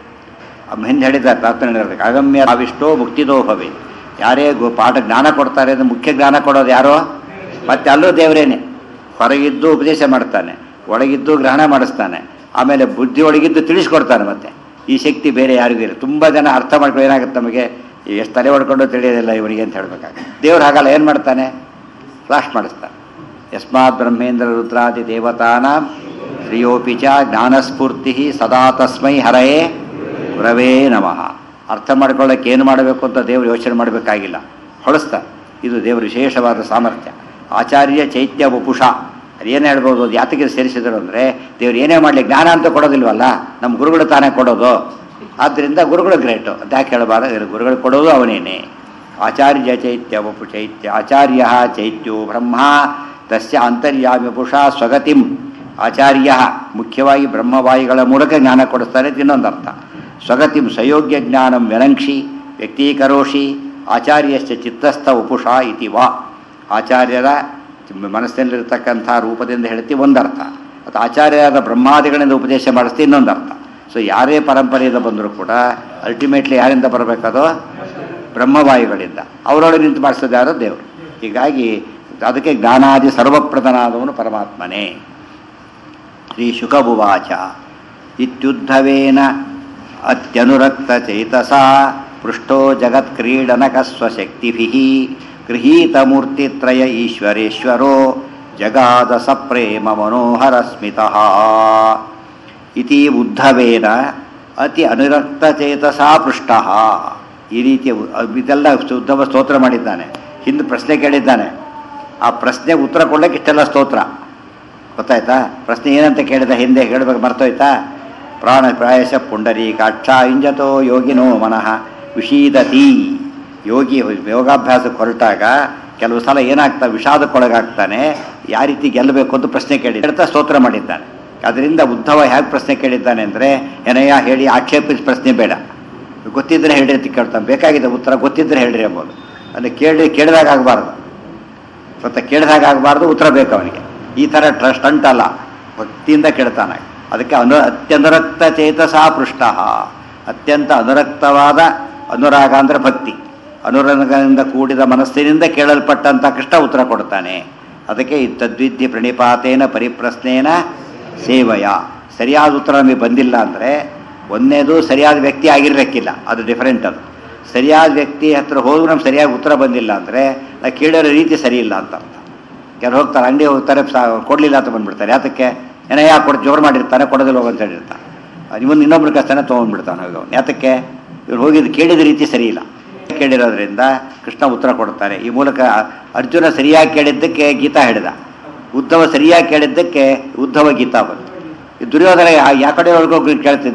ಹಿಂದೆ ಹೇಳಿದ್ದಾರೆ ಪ್ರಾರ್ಥನೆ ಅಗಮ್ಯ ಅವಿಷ್ಟೋ ಮುಕ್ತಿದೋ ಭವೆ ಯಾರೇ ಗು ಪಾಠ ಜ್ಞಾನ ಕೊಡ್ತಾರೆ ಅಂದ್ರೆ ಮುಖ್ಯ ಜ್ಞಾನ ಕೊಡೋದು ಯಾರೋ ಮತ್ತೆ ಅಲ್ಲೂ ದೇವರೇನೆ ಹೊರಗಿದ್ದು ಉಪದೇಶ ಮಾಡ್ತಾನೆ ಒಳಗಿದ್ದು ಗ್ರಹಣ ಮಾಡಿಸ್ತಾನೆ ಆಮೇಲೆ ಬುದ್ಧಿ ಒಳಗಿದ್ದು ತಿಳಿಸ್ಕೊಡ್ತಾನೆ ಮತ್ತೆ ಈ ಶಕ್ತಿ ಬೇರೆ ಯಾರಿಗೂ ಇಲ್ಲ ತುಂಬ ಜನ ಅರ್ಥ ಮಾಡ್ಕೊಂಡು ಏನಾಗುತ್ತೆ ನಮಗೆ ಎಷ್ಟು ತಲೆ ಹೊಡ್ಕೊಂಡು ತಿಳಿಯೋದಿಲ್ಲ ಇವರಿಗೆ ಅಂತ ಹೇಳ್ಬೇಕಾಗುತ್ತೆ ದೇವ್ರು ಹಾಗಲ್ಲ ಏನು ಮಾಡ್ತಾನೆ ಫ್ಲಾಶ್ ಮಾಡಿಸ್ತಾನೆ ಯಸ್ಮಾತ್ ಬ್ರಹ್ಮೇಂದ್ರ ರುದ್ರಾದಿ ದೇವತಾನಾಂ ಶ್ರಿಯೋಪಿ ಚ ಜ್ಞಾನಸ್ಫೂರ್ತಿ ಸದಾ ತಸ್ಮೈ ಹರಯೇ ಗುರವೇ ನಮಃ ಅರ್ಥ ಮಾಡ್ಕೊಳ್ಳೋಕೆ ಏನು ಮಾಡಬೇಕು ಅಂತ ದೇವರು ಯೋಚನೆ ಮಾಡಬೇಕಾಗಿಲ್ಲ ಹೊಳಿಸ್ತಾರೆ ಇದು ದೇವರು ವಿಶೇಷವಾದ ಸಾಮರ್ಥ್ಯ ಆಚಾರ್ಯ ಚೈತ್ಯ ವಪುಷ ಅದೇನು ಹೇಳ್ಬೋದು ಅದು ಯಾತಕ್ಕೆ ಸೇರಿಸಿದರು ಅಂದರೆ ದೇವ್ರು ಏನೇ ಮಾಡಲಿ ಜ್ಞಾನ ಅಂತ ಕೊಡೋದಿಲ್ವಲ್ಲ ನಮ್ಮ ಗುರುಗಳು ತಾನೇ ಕೊಡೋದು ಆದ್ದರಿಂದ ಗುರುಗಳು ಗ್ರೇಟು ಅಂತ ಯಾಕೆ ಹೇಳಬಾರ್ದು ಗುರುಗಳು ಕೊಡೋದು ಅವನೇನೆ ಆಚಾರ್ಯ ಚೈತ್ಯ ವಪು ಚೈತ್ಯ ಆಚಾರ್ಯ ಚೈತ್ಯೋ ಬ್ರಹ್ಮ ತಸ್ಯ ಅಂತರ್ಯಾಮಿ ಪುಷ ಸ್ವಗತಿಂ ಆಚಾರ್ಯ ಮುಖ್ಯವಾಗಿ ಬ್ರಹ್ಮವಾಯುಗಳ ಮೂಲಕ ಜ್ಞಾನ ಕೊಡಿಸ್ತಾರೆ ಅಂತ ಇನ್ನೊಂದು ಅರ್ಥ ಸ್ವಗತಿಂ ಸಯೋಗ್ಯ ಜ್ಞಾನಂ ವ್ಯನಂಕ್ಷಿ ವ್ಯಕ್ತೀಕರೋಷಿ ಆಚಾರ್ಯಶ್ಚ ಚಿತ್ತಸ್ಥ ಉಪುಷ ಇತಿ ವಾ ಆಚಾರ್ಯರ ಮನಸ್ಸಿನಲ್ಲಿರ್ತಕ್ಕಂಥ ರೂಪದಿಂದ ಹೇಳ್ತೀವಿ ಒಂದರ್ಥ ಮತ್ತು ಆಚಾರ್ಯರಾದ ಬ್ರಹ್ಮಾದಿಗಳಿಂದ ಉಪದೇಶ ಮಾಡಿಸ್ತಿ ಇನ್ನೊಂದು ಅರ್ಥ ಸೊ ಯಾರೇ ಪರಂಪರೆಯಿಂದ ಬಂದರೂ ಕೂಡ ಅಲ್ಟಿಮೇಟ್ಲಿ ಯಾರಿಂದ ಬರಬೇಕದು ಬ್ರಹ್ಮವಾಯುಗಳಿಂದ ಅವರೊಳಗೆ ನಿಂತು ಮಾಡಿಸೋದು ಯಾರೋ ದೇವರು ಹೀಗಾಗಿ ಅದಕ್ಕೆ ಜ್ಞಾನಾದಿ ಸರ್ವಪ್ರಧಾನಾದವನು ಪರಮಾತ್ಮನೇ ಶ್ರೀ ಶುಕಭುವಾಚ ಇತ್ಯುದ್ಧವೇನ ಅತ್ಯನುರಕ್ತ ಚೈತಸ ಪೃಷ್ಟೋ ಜಗತ್ಕ್ರೀಡನಕ ಸ್ವಶಕ್ತಿಭಿ ಗೃಹೀತಮೂರ್ತಿತ್ರಯ ಈಶ್ವರೇಶ್ವರೋ ಜಗಾದ ಸಪ್ರೇಮ ಮನೋಹರ ಸ್ಮಿತಃ ಇತಿ ಉದ್ಧವೇನ ಅತಿ ಅನುರಕ್ತಚೇತಸ ಪೃಷ್ಟ ಈ ರೀತಿಯ ಇದೆಲ್ಲ ಉದ್ಧವ ಸ್ತೋತ್ರ ಮಾಡಿದ್ದಾನೆ ಹಿಂದೆ ಪ್ರಶ್ನೆ ಕೇಳಿದ್ದಾನೆ ಆ ಪ್ರಶ್ನೆಗೆ ಉತ್ತರ ಕೊಡ್ಲಿಕ್ಕೆ ಇಷ್ಟೆಲ್ಲ ಸ್ತೋತ್ರ ಗೊತ್ತಾಯ್ತಾ ಪ್ರಶ್ನೆ ಏನಂತ ಕೇಳಿದ ಹಿಂದೆ ಹೇಳಬೇಕು ಮರ್ತೋಯ್ತಾ ಪ್ರಾಣ ಪ್ರಾಯಶ ಪುಂಡರೀಕಾಕ್ಷ ಇಂಜತೋ ಯೋಗಿನೋ ಮನಃ ವಿಷೀದತಿ ಯೋಗಿ ಯೋಗಾಭ್ಯಾಸಕ್ಕೆ ಹೊರಟಾಗ ಕೆಲವು ಸಲ ಏನಾಗ್ತಾ ವಿಷಾದಕ್ಕೊಳಗಾಗ್ತಾನೆ ಯಾವ ರೀತಿ ಗೆಲ್ಲಬೇಕು ಅಂತ ಪ್ರಶ್ನೆ ಕೇಳಿ ಹೇಳ್ತಾ ಸ್ತೋತ್ರ ಮಾಡಿದ್ದಾನೆ ಅದರಿಂದ ಉದ್ಧವ ಹೇಗೆ ಪ್ರಶ್ನೆ ಕೇಳಿದ್ದಾನೆ ಅಂದರೆ ಏನಯ್ಯ ಹೇಳಿ ಆಕ್ಷೇಪಿಸಿ ಪ್ರಶ್ನೆ ಬೇಡ ಗೊತ್ತಿದ್ದರೆ ಹೇಳ್ರಿ ಅಂತ ಕೇಳ್ತಾನೆ ಬೇಕಾಗಿದೆ ಉತ್ತರ ಗೊತ್ತಿದ್ದರೆ ಹೇಳ್ರಿ ಎಂಬುದು ಅಲ್ಲಿ ಕೇಳಿ ಕೇಳಿದಾಗ ಆಗಬಾರ್ದು ಮತ್ತೆ ಕೇಳಿದಾಗ ಆಗಬಾರ್ದು ಉತ್ತರ ಬೇಕು ಅವನಿಗೆ ಈ ಥರ ಟ್ರಸ್ಟ್ ಅಂಟಲ್ಲ ಭಕ್ತಿಯಿಂದ ಕೇಳ್ತಾನೆ ಅದಕ್ಕೆ ಅನು ಅತ್ಯನುರಕ್ತ ಚೇತಸ ಪೃಷ್ಟ ಅತ್ಯಂತ ಅನುರಕ್ತವಾದ ಅನುರಾಗ ಅಂದರೆ ಭಕ್ತಿ ಅನುರಾಗದಿಂದ ಕೂಡಿದ ಮನಸ್ಸಿನಿಂದ ಕೇಳಲ್ಪಟ್ಟಂಥ ಕೃಷ್ಣ ಉತ್ತರ ಕೊಡ್ತಾನೆ ಅದಕ್ಕೆ ಈ ತದ್ವಿದ್ಯೆ ಪ್ರಣಿಪಾತೇನ ಪರಿಪ್ರಶ್ನೇನ ಸೇವಯ ಸರಿಯಾದ ಉತ್ತರ ನಮಗೆ ಬಂದಿಲ್ಲ ಅಂದರೆ ಒಂದನೇದು ಸರಿಯಾದ ವ್ಯಕ್ತಿ ಆಗಿರಬೇಕಿಲ್ಲ ಅದು ಡಿಫರೆಂಟ್ ಅದು ಸರಿಯಾದ ವ್ಯಕ್ತಿ ಹತ್ರ ಹೋದ್ರೂ ನಮ್ಗೆ ಸರಿಯಾಗಿ ಉತ್ತರ ಬಂದಿಲ್ಲ ಅಂದರೆ ನಾವು ಕೇಳಿರೋ ರೀತಿ ಸರಿ ಇಲ್ಲ ಅಂತ ಅರ್ಥ ಕೆಲವು ಹೋಗ್ತಾರೆ ಅಂಗಡಿ ಹೋಗ್ತಾರೆ ಸಾ ಕೊಡಲಿಲ್ಲ ಅಂತ ಬಂದ್ಬಿಡ್ತಾರೆ ಯಾತಕ್ಕೆ ಏನೋ ಯಾಕೆ ಕೊಟ್ಟು ಜೋರು ಮಾಡಿರ್ತಾನೆ ಕೊಡೋದಿಲ್ಲ ಹೋಗು ಅಂತ ಹೇಳಿರ್ತಾನೆ ಇವನು ಇನ್ನೊಬ್ರ ಕಷ್ಟನೇ ತೊಗೊಂಡ್ಬಿಡ್ತಾನೆ ಹೋಗಿ ಅವ್ನು ಯಾತಕ್ಕೆ ಇವ್ರು ಹೋಗಿದ್ದು ಕೇಳಿದ ರೀತಿ ಸರಿ ಇಲ್ಲ ಕೇಳಿರೋದ್ರಿಂದ ಕೃಷ್ಣ ಉತ್ತರ ಕೊಡ್ತಾರೆ ಈ ಮೂಲಕ ಅರ್ಜುನ ಸರಿಯಾಗಿ ಕೇಳಿದ್ದಕ್ಕೆ ಗೀತಾ ಹೇಳಿದ ಉದ್ಧವ ಸರಿಯಾಗಿ ಕೇಳಿದ್ದಕ್ಕೆ ಉದ್ಧವ ಗೀತಾ ಬಂತು ಈ ದುರ್ಯೋಧನ ಯಾ ಕಡೆ ಒಳಗೋಗಿ ಕೇಳ್ತಿದ್ದ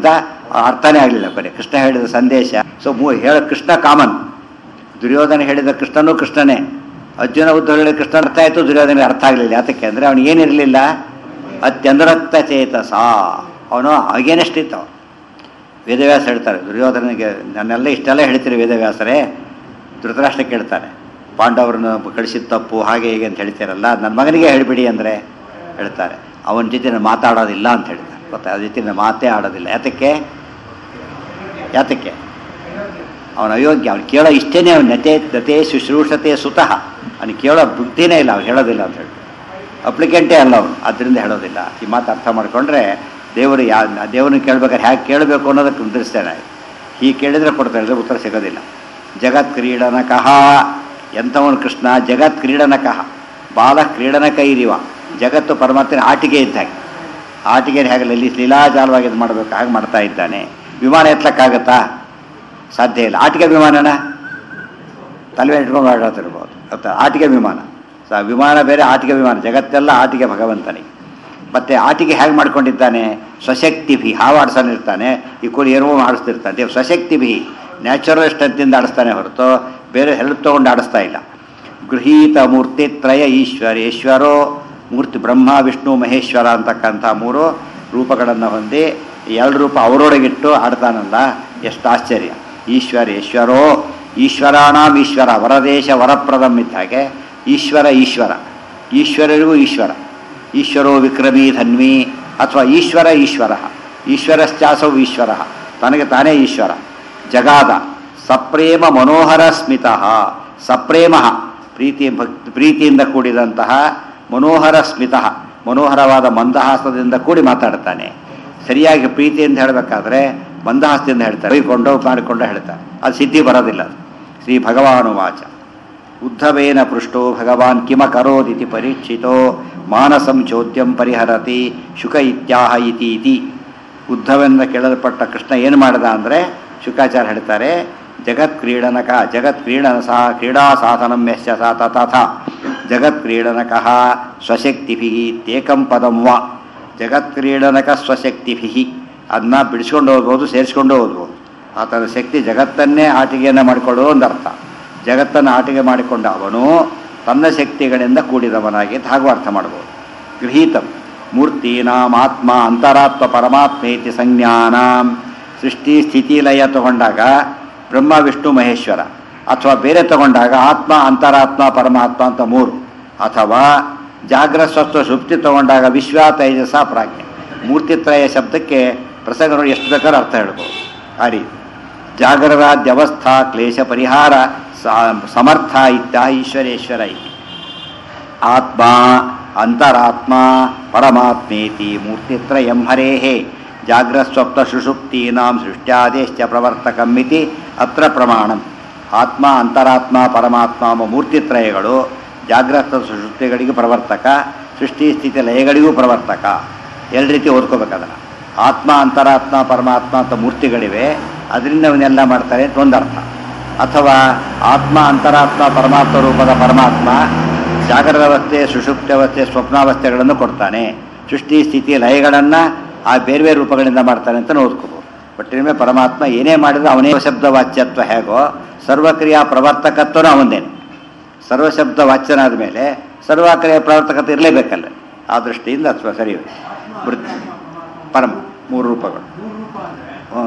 ಅರ್ಥನೇ ಆಗಲಿಲ್ಲ ಬರೀ ಕೃಷ್ಣ ಹೇಳಿದ ಸಂದೇಶ ಸೊ ಮೂ ಹೇಳ ಕೃಷ್ಣ ಕಾಮನ್ ದುರ್ಯೋಧನ ಹೇಳಿದ ಕೃಷ್ಣನೂ ಕೃಷ್ಣನೇ ಅರ್ಜುನ ಉದ್ಧವ ಹೇಳಿದ ಕೃಷ್ಣ ಅರ್ಥ ಆಯಿತು ದುರ್ಯೋಧನಿಗೆ ಅರ್ಥ ಆಗಲಿಲ್ಲ ಯಾತಕ್ಕೆ ಅಂದರೆ ಅವನಿಗೆ ಏನಿರಲಿಲ್ಲ ಅತ್ಯನುರಕ್ತ ಚೇತಸ ಅವನು ಅಗೇನೆಷ್ಟಿತ್ತು ಅವನು ವೇದವ್ಯಾಸ ಹೇಳ್ತಾರೆ ದುರ್ಯೋಧನಿಗೆ ನನ್ನೆಲ್ಲ ಇಷ್ಟೆಲ್ಲ ಹೇಳ್ತೀರಿ ವೇದವ್ಯಾಸರೇ ಧೃತರಾಷ್ಟ್ರ ಕೇಳ್ತಾನೆ ಪಾಂಡವರನ್ನು ಕಳಿಸಿದ ತಪ್ಪು ಹಾಗೆ ಹೀಗೆ ಅಂತ ಹೇಳ್ತೀರಲ್ಲ ನನ್ನ ಮಗನಿಗೆ ಹೇಳಿಬಿಡಿ ಅಂದರೆ ಹೇಳ್ತಾರೆ ಅವನ ಜೊತೆ ನಾನು ಮಾತಾಡೋದಿಲ್ಲ ಅಂತ ಹೇಳ್ತಾರೆ ಗೊತ್ತಾ ಅದ್ರ ಜೊತೆ ನಾನು ಮಾತೇ ಆಡೋದಿಲ್ಲ ಯಾತಕ್ಕೆ ಯಾತಕ್ಕೆ ಅವನ ಅಯೋಗ್ಯ ಅವ್ನು ಕೇಳೋ ಇಷ್ಟೇನೆ ಅವನು ನತೆ ನತೆ ಶುಶ್ರೂಷತೆ ಸುತಃ ಅವನು ಕೇಳೋ ಬುದ್ಧಿನೇ ಇಲ್ಲ ಅವ್ನು ಹೇಳೋದಿಲ್ಲ ಅಂತ ಹೇಳಿ ಅಪ್ಲಿಕೆಂಟೇ ಅಲ್ಲ ಅವನು ಅದರಿಂದ ಹೇಳೋದಿಲ್ಲ ಈ ಮಾತು ಅರ್ಥ ಮಾಡ್ಕೊಂಡ್ರೆ ದೇವರು ಯಾ ದೇವರನ್ನ ಕೇಳ್ಬೇಕಾದ್ರೆ ಹೇಗೆ ಕೇಳಬೇಕು ಅನ್ನೋದಕ್ಕೆ ಉತ್ತರಿಸ್ತೇನೆ ಹೀಗೆ ಕೇಳಿದ್ರೆ ಕೊಡ್ತಾನೆ ಉತ್ತರ ಸಿಗೋದಿಲ್ಲ ಜಗತ್ ಕ್ರೀಡನಕಃ ಎಂಥವನು ಕೃಷ್ಣ ಜಗತ್ ಕ್ರೀಡನಕಃ ಬಾಲ ಕ್ರೀಡನಕ ಇರಿವ ಜಗತ್ತು ಪರಮಾತ್ಮನ ಆಟಿಕೆ ಇದ್ದಾಗೆ ಆಟಿಕೆ ಹೇಗೆ ಲಲಿ ಲೀಲಾಜಾಲವಾಗಿ ಇದು ಮಾಡಬೇಕು ಹಾಗೆ ಮಾಡ್ತಾ ಇದ್ದಾನೆ ವಿಮಾನ ಎತ್ತಲಕ್ಕಾಗತ್ತಾ ಸಾಧ್ಯ ಇಲ್ಲ ಆಟಿಕೆ ವಿಮಾನನ ತಲೆ ಇಟ್ಕೊಂಡು ಆಡೋತಿರ್ಬೋದು ಗೊತ್ತಾ ಆಟಿಕೆ ವಿಮಾನ ಸ ವಿಮಾನ ಬೇರೆ ಆಟಿಕೆ ವಿಮಾನ ಜಗತ್ತೆಲ್ಲ ಆಟಿಕೆ ಭಗವಂತನಿಗೆ ಮತ್ತೆ ಆಟಿಕೆ ಹೇಗೆ ಮಾಡ್ಕೊಂಡಿದ್ದಾನೆ ಸ್ವಶಕ್ತಿ ಭಿ ಹಾವಾಡ್ಸನಿರ್ತಾನೆ ಈ ಕೂಲಿ ಏನೋ ಆಡಿಸ್ತಿರ್ತಾನೆ ದೇವ್ ಸ್ವಶಕ್ತಿ ಭಿ ನ್ಯಾಚುರಲ್ ಸ್ಟ್ರೆಂತಿಂದ ಆಡಿಸ್ತಾನೆ ಹೊರತು ಬೇರೆ ಹೆಲ್ಪ್ ತೊಗೊಂಡು ಆಡಿಸ್ತಾ ಇಲ್ಲ ಗೃಹೀತ ಮೂರ್ತಿ ತ್ರಯ ಈಶ್ವರ ಈಶ್ವರೋ ಮೂರ್ತಿ ಬ್ರಹ್ಮ ವಿಷ್ಣು ಮಹೇಶ್ವರ ಅಂತಕ್ಕಂಥ ಮೂರು ರೂಪಗಳನ್ನು ಹೊಂದಿ ಎರಡು ರೂಪ ಅವರೊಳಗಿಟ್ಟು ಆಡ್ತಾನಲ್ಲ ಎಷ್ಟು ಆಶ್ಚರ್ಯ ಈಶ್ವರ ಈಶ್ವರೋ ಈಶ್ವರಾಣಾಂ ಈಶ್ವರ ವರದೇಶ ವರಪ್ರದಂ ಇದ್ದ ಹಾಗೆ ಈಶ್ವರ ಈಶ್ವರ ಈಶ್ವರರಿಗೂ ಈಶ್ವರ ಈಶ್ವರೋ ವಿಕ್ರಮೀ ಧನ್ವಿ ಅಥವಾ ಈಶ್ವರ ಈಶ್ವರ ಈಶ್ವರಶ್ಚಾಸೌ ಈಶ್ವರ ತನಗೆ ತಾನೇ ಈಶ್ವರ ಜಗಾದ ಸಪ್ರೇಮ ಮನೋಹರ ಸ್ಮಿತಃ ಸಪ್ರೇಮ ಪ್ರೀತಿ ಭಕ್ತಿ ಪ್ರೀತಿಯಿಂದ ಕೂಡಿದಂತಹ ಮನೋಹರ ಸ್ಮಿತಃ ಮನೋಹರವಾದ ಮಂದಹಾಸದಿಂದ ಕೂಡಿ ಮಾತಾಡ್ತಾನೆ ಸರಿಯಾಗಿ ಪ್ರೀತಿಯಿಂದ ಹೇಳಬೇಕಾದ್ರೆ ಮಂದಹಾಸದಿಂದ ಹೇಳ್ತಾರೆ ಬೈಕೊಂಡು ಮಾಡಿಕೊಂಡು ಹೇಳ್ತಾರೆ ಅದು ಸಿದ್ಧಿ ಬರೋದಿಲ್ಲ ಶ್ರೀ ಭಗವಾನುವಾಚ ಉದ್ಧವೇನ ಪೃಷ್ಟೋ ಭಗವಾನ್ ಕಿಮ ಕರೋದಿತಿ ಪರೀಕ್ಷಿತೋ ಮಾನಸಂ ಚೋದ್ಯಂ ಪರಿಹರತಿ ಶುಕ ಇತ್ಯಾಹ ಇತಿ ಇತಿ ಉದ್ಧವೆಂದ ಕೇಳಲ್ಪಟ್ಟ ಕೃಷ್ಣ ಏನು ಮಾಡಿದ ಅಂದರೆ ಶುಕಾಚಾರ್ಯ ಹೇಳ್ತಾರೆ ಜಗತ್ ಕ್ರೀಡನಕ ಜಗತ್ ಕ್ರೀಡನ ಸಹ ಕ್ರೀಡಾ ಸಾಧನಂ ಯಶ್ಚ ಸಾ ತಥಾ ಜಗತ್ ಕ್ರೀಡನಕಃ ಸ್ವಶಕ್ತಿಭಿ ತೇಕಂ ಪದಂ ವಾ ಜಗತ್ ಕ್ರೀಡನಕ ಸ್ವಶಕ್ತಿಭಿ ಅದನ್ನ ಬಿಡಿಸ್ಕೊಂಡು ಹೋಗ್ಬೋದು ಸೇರಿಸ್ಕೊಂಡು ಹೋಗ್ಬೋದು ಆತನ ಶಕ್ತಿ ಜಗತ್ತನ್ನೇ ಆಟಿಕೆಯನ್ನು ಮಾಡಿಕೊಳ್ಳೋ ಒಂದು ಅರ್ಥ ಜಗತ್ತನ್ನು ಆಟಿಕೆ ಮಾಡಿಕೊಂಡ ಅವನು ತನ್ನ ಶಕ್ತಿಗಳಿಂದ ಕೂಡಿದವನಾಗಿ ಹಾಗೂ ಅರ್ಥ ಮಾಡ್ಬೋದು ಗೃಹೀತಂ ಮೂರ್ತೀನಾಂ ಆತ್ಮ ಅಂತರಾತ್ಮ ಪರಮಾತ್ಮೇತಿ ಸಂಜ್ಞಾನಾಂ ಸೃಷ್ಟಿ ಸ್ಥಿತಿ ಲಯ ತಗೊಂಡಾಗ ಬ್ರಹ್ಮ ವಿಷ್ಣು ಮಹೇಶ್ವರ ಅಥವಾ ಬೇರೆ ತಗೊಂಡಾಗ ಆತ್ಮ ಅಂತರಾತ್ಮ ಪರಮಾತ್ಮ ಅಂತ ಮೂರು ಅಥವಾ ಜಾಗ್ರ ಸ್ವಸ್ಥ ಸುಪ್ತಿ ತಗೊಂಡಾಗ ವಿಶ್ವ ತೈಜಸ ಪ್ರಾಜ್ಞೆ ಮೂರ್ತಿತ್ರಯ ಶಬ್ದಕ್ಕೆ ಪ್ರಸಂಗಗಳು ಎಷ್ಟು ಬೇಕಾದ್ರೂ ಅರ್ಥ ಹೇಳ್ಬೋದು ಆ ರೀತಿ ಜಾಗರರಾಧ್ಯವಸ್ಥಾ ಕ್ಲೇಶ ಪರಿಹಾರ ಸಮರ್ಥ ಇತ್ತ ಈಶ್ವರೇಶ್ವರ ಇತಿ ಆತ್ಮ ಅಂತರಾತ್ಮ ಪರಮಾತ್ಮೇತಿ ಮೂರ್ತಿತ್ರಯಂ ಹರೇಹೇ ಜಾಗ್ರಸ್ವಪ್ತ ಸುಷುಪ್ತೀನಾಂ ಸೃಷ್ಟ್ಯಾದೇಶ್ಚ ಪ್ರವರ್ತಕಮಿತಿ ಅತ್ರ ಪ್ರಮಾಣಂ ಆತ್ಮ ಅಂತರಾತ್ಮ ಪರಮಾತ್ಮ ಎಂಬ ಮೂರ್ತಿತ್ರಯಗಳು ಜಾಗ್ರತ ಸುಷುಪ್ತಿಗಳಿಗೆ ಪ್ರವರ್ತಕ ಸೃಷ್ಟಿ ಸ್ಥಿತಿ ಲಯಗಳಿಗೂ ಪ್ರವರ್ತಕ ಎರಡು ರೀತಿ ಓದ್ಕೋಬೇಕದನ್ನು ಆತ್ಮ ಅಂತರಾತ್ಮ ಪರಮಾತ್ಮ ಅಂತ ಮೂರ್ತಿಗಳಿವೆ ಅದರಿಂದ ಅವನ್ನೆಲ್ಲ ಮಾಡ್ತಾರೆ ಅಂತ ಒಂದರ್ಥ ಅಥವಾ ಆತ್ಮ ಅಂತರಾತ್ಮ ಪರಮಾತ್ಮ ರೂಪದ ಪರಮಾತ್ಮ ಜಾಗರದ ಅವಸ್ಥೆ ಸುಷುಪ್ತಾವಸ್ಥೆ ಸ್ವಪ್ನಾವಸ್ಥೆಗಳನ್ನು ಕೊಡ್ತಾನೆ ಸೃಷ್ಟಿ ಸ್ಥಿತಿ ಲಯಗಳನ್ನು ಆ ಬೇರೆ ಬೇರೆ ರೂಪಗಳಿಂದ ಮಾಡ್ತಾನೆ ಅಂತ ಓದ್ಕೋಬೋದು ಒಟ್ಟಿನ ಪರಮಾತ್ಮ ಏನೇ ಮಾಡಿದ್ರು ಅವನೇ ಶಬ್ದ ವಾಚ್ಯತ್ವ ಹೇಗೋ ಸರ್ವಕ್ರಿಯಾ ಪ್ರವರ್ತಕತ್ವನೂ ಅವನೇನು ಸರ್ವಶಬ್ದ ವಾಚ್ಯನಾದ ಮೇಲೆ ಸರ್ವಕ್ರಿಯಾ ಪ್ರವರ್ತಕತ್ವ ಇರಲೇಬೇಕಲ್ಲ ಆ ದೃಷ್ಟಿಯಿಂದ ಅಥವಾ ಸರಿ ವೃತ್ ಪರಮ ಮೂರು ರೂಪಗಳು ಹ್ಞೂ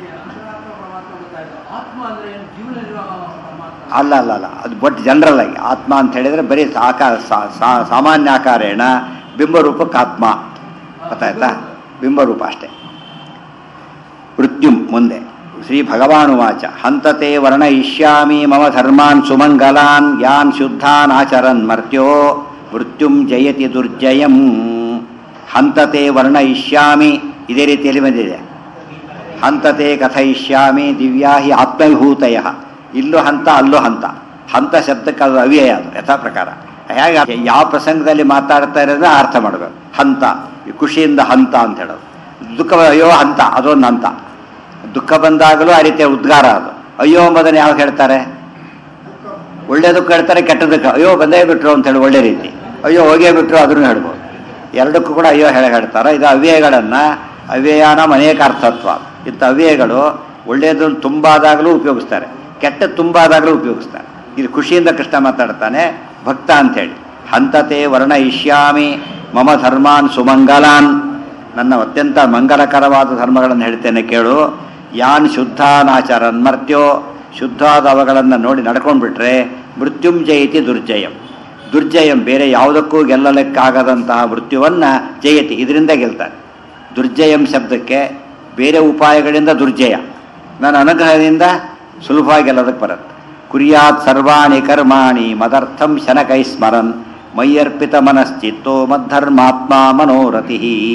ಅಲ್ಲ ಅಲ್ಲ ಅಲ್ಲ ಅದು ಬಟ್ ಜನರಲ್ ಆಗಿ ಆತ್ಮ ಅಂತ ಹೇಳಿದ್ರೆ ಬರೀ ಆಕಾರ ಸಾಮಾನ್ಯ ಆಕಾರೇಣ ಬಿಂಬರೂಪಕ್ಕೆ ಆತ್ಮ ಗೊತ್ತಾಯ್ತಾ ಬಿಂಬರೂಪ ಅಷ್ಟೇ ಮೃತ್ಯುಂ ಮುಂದೆ ಶ್ರೀ ಭಗವಾನುವಾಚ ಹಂತತೆ ವರ್ಣ ಇಷ್ಯಾಮಿ ಮಮ ಧರ್ಮಾನ್ ಸುಮಂಗಲಾನ್ ಯಾನ್ ಶುದ್ಧಾನ್ ಆಚರನ್ ಮರ್ತ್ಯೋ ಮೃತ್ಯುಂ ಜಯತಿ ದುರ್ಜಯಂ ಹಂತತೆ ವರ್ಣ ಇಷ್ಯಾಮಿ ಇದೇ ರೀತಿಯಲ್ಲಿ ಬಂದಿದೆ ಹಂತತೆ ಕಥಯಿಷ್ಯಾಮಿ ದಿವ್ಯಾ ಹಿ ಆತ್ಮವಿಭೂತಯ ಇಲ್ಲೂ ಹಂತ ಅಲ್ಲೂ ಹಂತ ಹಂತ ಶಬ್ದಕ್ಕೆ ಅದು ಅವ್ಯಯ ಅದು ಯಥಾ ಪ್ರಕಾರ ಹೇಗೆ ಯಾವ ಪ್ರಸಂಗದಲ್ಲಿ ಮಾತಾಡ್ತಾ ಇರೋದನ್ನ ಅರ್ಥ ಮಾಡಬೇಕು ಹಂತ ಈ ಖುಷಿಯಿಂದ ಹಂತ ಅಂತ ಹೇಳೋದು ದುಃಖ ಅಯ್ಯೋ ಹಂತ ಅದೊಂದು ಹಂತ ದುಃಖ ಬಂದಾಗಲೂ ಆ ರೀತಿಯ ಉದ್ಗಾರ ಅದು ಅಯ್ಯೋ ಎಂಬುದನ್ನು ಯಾವಾಗ ಹೇಳ್ತಾರೆ ಒಳ್ಳೇದಕ್ಕೂ ಹೇಳ್ತಾರೆ ಕೆಟ್ಟದಕ್ಕೆ ಅಯ್ಯೋ ಬಂದೇ ಬಿಟ್ರು ಅಂತ ಹೇಳಿ ಒಳ್ಳೆ ರೀತಿ ಅಯ್ಯೋ ಹೋಗೇ ಬಿಟ್ರು ಅದನ್ನು ಹೇಳ್ಬೋದು ಎರಡಕ್ಕೂ ಕೂಡ ಅಯ್ಯೋ ಹೇಳಿ ಹೇಳ್ತಾರೆ ಇದು ಅವ್ಯಯಗಳನ್ನು ಅವ್ಯಯಾನ ಅನೇಕ ಅರ್ಥತ್ವ ಇಂಥ ಅವ್ಯಯಗಳು ಒಳ್ಳೆಯದನ್ನು ತುಂಬ ಆದಾಗಲೂ ಉಪಯೋಗಿಸ್ತಾರೆ ಕೆಟ್ಟ ತುಂಬ ಆದಾಗಲೂ ಉಪಯೋಗಿಸ್ತಾರೆ ಇಲ್ಲಿ ಖುಷಿಯಿಂದ ಕೃಷ್ಣ ಮಾತಾಡ್ತಾನೆ ಭಕ್ತ ಅಂತೇಳಿ ಹಂತತೆ ವರ್ಣ ಇಷ್ಯಾಮಿ ಮಮ ಧರ್ಮಾನ್ ಸುಮಂಗಲಾನ್ ನನ್ನ ಅತ್ಯಂತ ಮಂಗಲಕರವಾದ ಧರ್ಮಗಳನ್ನು ಹೇಳ್ತೇನೆ ಕೇಳು ಯಾನ್ ಶುದ್ಧಾನಾಚಾರನ್ ಮರ್ತ್ಯೋ ಶುದ್ಧಾದ ಅವುಗಳನ್ನು ನೋಡಿ ನಡ್ಕೊಂಡ್ಬಿಟ್ರೆ ಮೃತ್ಯುಂಜಯತಿ ದುರ್ಜಯಂ ದುರ್ಜಯಂ ಬೇರೆ ಯಾವುದಕ್ಕೂ ಗೆಲ್ಲಲಿಕ್ಕಾಗದಂತಹ ಮೃತ್ಯುವನ್ನು ಜಯತಿ ಇದರಿಂದ ಗೆಲ್ತಾರೆ ದುರ್ಜಯಂ ಶಬ್ದಕ್ಕೆ ಬೇರೆ ಉಪಾಯಗಳಿಂದ ದುರ್ಜಯ ನನ್ನ ಅನುಗ್ರಹದಿಂದ ಸುಲಭವಾಗಿ ಗೆಲ್ಲೋದಕ್ಕೆ ಬರುತ್ತೆ ಕುರ್ಯಾತ್ ಸರ್ವಾಣಿ ಕರ್ಮಾಣಿ ಮದರ್ಥಂ ಶನಕೈ ಸ್ಮರನ್ ಮಯ್ಯರ್ಪಿತ ಮನಶ್ಚಿತ್ತೋ ಮದ್ಧರ್ಮಾತ್ಮ ಮನೋರತಿ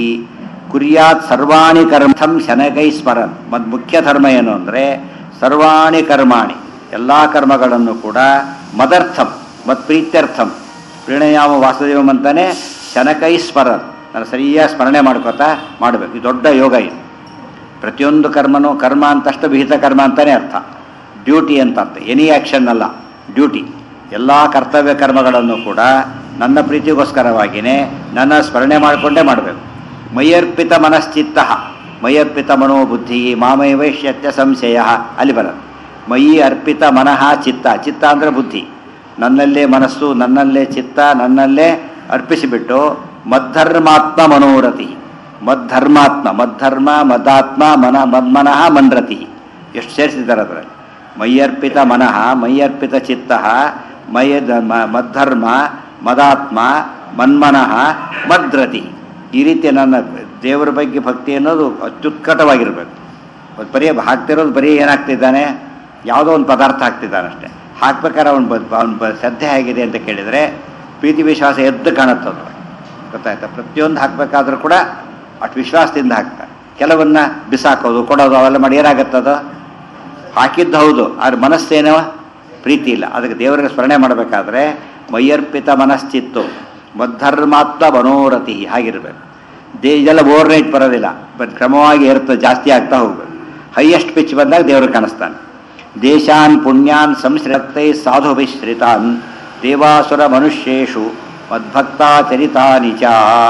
ಕುರ್ಯಾತ್ ಸರ್ವಾಣಿ ಕರ್ಮಥಂ ಶನಕೈ ಸ್ಮರನ್ ಮದ್ ಮುಖ್ಯ ಧರ್ಮ ಏನು ಅಂದರೆ ಸರ್ವಾಣಿ ಕರ್ಮಾಣಿ ಎಲ್ಲ ಕರ್ಮಗಳನ್ನು ಕೂಡ ಮದರ್ಥಂ ಮತ್ ಪ್ರೀತ್ಯರ್ಥಂ ಪ್ರಣಯಾಮ ವಾಸುದೇವಂ ಅಂತಾನೆ ಶನಕೈ ಸ್ಮರನ್ ನಾನು ಸರಿಯಾಗಿ ಸ್ಮರಣೆ ಮಾಡ್ಕೋತಾ ಮಾಡಬೇಕು ಇದು ದೊಡ್ಡ ಯೋಗ ಇದು ಪ್ರತಿಯೊಂದು ಕರ್ಮನೂ ಕರ್ಮ ಅಂತಷ್ಟು ವಿಹಿತ ಕರ್ಮ ಅಂತಲೇ ಅರ್ಥ ಡ್ಯೂಟಿ ಅಂತ ಅರ್ಥ ಎನಿ ಆ್ಯಕ್ಷನ್ ಅಲ್ಲ ಡ್ಯೂಟಿ ಎಲ್ಲ ಕರ್ತವ್ಯ ಕರ್ಮಗಳನ್ನು ಕೂಡ ನನ್ನ ಪ್ರೀತಿಗೋಸ್ಕರವಾಗಿಯೇ ನನ್ನ ಸ್ಮರಣೆ ಮಾಡಿಕೊಂಡೇ ಮಾಡಬೇಕು ಮೈಯರ್ಪಿತ ಮನಶ್ಚಿತ್ತ ಮೈಯರ್ಪಿತ ಮನೋಬುದ್ಧಿ ಮಾಮೈ ವೈಶ್ಯತ್ಯ ಸಂಶಯ ಅಲ್ಲಿ ಬರೋದು ಮಯಿ ಅರ್ಪಿತ ಮನಃ ಚಿತ್ತ ಚಿತ್ತ ಅಂದರೆ ಬುದ್ಧಿ ನನ್ನಲ್ಲೇ ಮನಸ್ಸು ನನ್ನಲ್ಲೇ ಚಿತ್ತ ನನ್ನಲ್ಲೇ ಅರ್ಪಿಸಿಬಿಟ್ಟು ಮದ್ಧರ್ಮಾತ್ಮ ಮನೋರತಿ ಮದ್ಧರ್ಮಾತ್ಮ ಮದ್ಧರ್ಮ ಮದಾತ್ಮ ಮನ ಮನ್ಮನಃ ಮನ್ರತಿ ಎಷ್ಟು ಸೇರಿಸಿದ್ದಾರೆ ಅದರಲ್ಲಿ ಮೈಯರ್ಪಿತ ಮನಃ ಮೈಯರ್ಪಿತ ಚಿತ್ತ ಮಯ ಮದ್ಧರ್ಮ ಮದಾತ್ಮ ಮನ್ಮನಃ ಮದ್ರತಿ ಈ ರೀತಿ ನನ್ನ ದೇವರ ಬಗ್ಗೆ ಭಕ್ತಿ ಅನ್ನೋದು ಅತ್ಯುತ್ಕಟವಾಗಿರಬೇಕು ಒಂದು ಬರೀ ಹಾಕ್ತಿರೋದು ಬರೀ ಏನಾಗ್ತಿದ್ದಾನೆ ಯಾವುದೋ ಒಂದು ಪದಾರ್ಥ ಹಾಕ್ತಿದ್ದಾನೆ ಅಷ್ಟೇ ಹಾಕ್ಬೇಕಾದ್ರೆ ಅವನು ಅವನ ಶ್ರದ್ಧೆ ಹೇಗಿದೆ ಅಂತ ಕೇಳಿದರೆ ಪ್ರೀತಿ ವಿಶ್ವಾಸ ಎದ್ದು ಕಾಣುತ್ತದು ಗೊತ್ತಾಯ್ತಾ ಪ್ರತಿಯೊಂದು ಹಾಕಬೇಕಾದ್ರೂ ಕೂಡ ಅಷ್ಟು ವಿಶ್ವಾಸದಿಂದ ಹಾಕ್ತಾರೆ ಕೆಲವನ್ನ ಬಿಸಾಕೋದು ಕೊಡೋದು ಅವೆಲ್ಲ ಮಾಡಿ ಏನಾಗುತ್ತದು ಹಾಕಿದ್ದು ಹೌದು ಆದ್ರೆ ಮನಸ್ಸೇನೋ ಪ್ರೀತಿ ಇಲ್ಲ ಅದಕ್ಕೆ ದೇವರಿಗೆ ಸ್ಮರಣೆ ಮಾಡಬೇಕಾದ್ರೆ ಮೈಯರ್ಪಿತ ಮನಶ್ಚಿತ್ತು ಮದ್ಧರ್ಮಾತ್ಮ ಮನೋರತಿ ಹಾಗಿರಬೇಕು ದೇ ಇದೆಲ್ಲ ಓವರ್ ನೈಟ್ ಬರೋದಿಲ್ಲ ಬಟ್ ಕ್ರಮವಾಗಿ ಏರ್ತದೆ ಜಾಸ್ತಿ ಆಗ್ತಾ ಹೋಗ್ಬೇಕು ಹೈಯೆಸ್ಟ್ ಪಿಚ್ ಬಂದಾಗ ದೇವರು ಕಾಣಿಸ್ತಾನೆ ದೇಶಾನ್ ಪುಣ್ಯಾನ್ ಸಂಶ್ರಕ್ತೈ ಸಾಧುಭಿಶ್ರಿತಾನ್ ದೇವಾಸುರ ಮನುಷ್ಯೇಷು ಮದ್ಭಕ್ತಾಚರಿತಾನಿ ಚ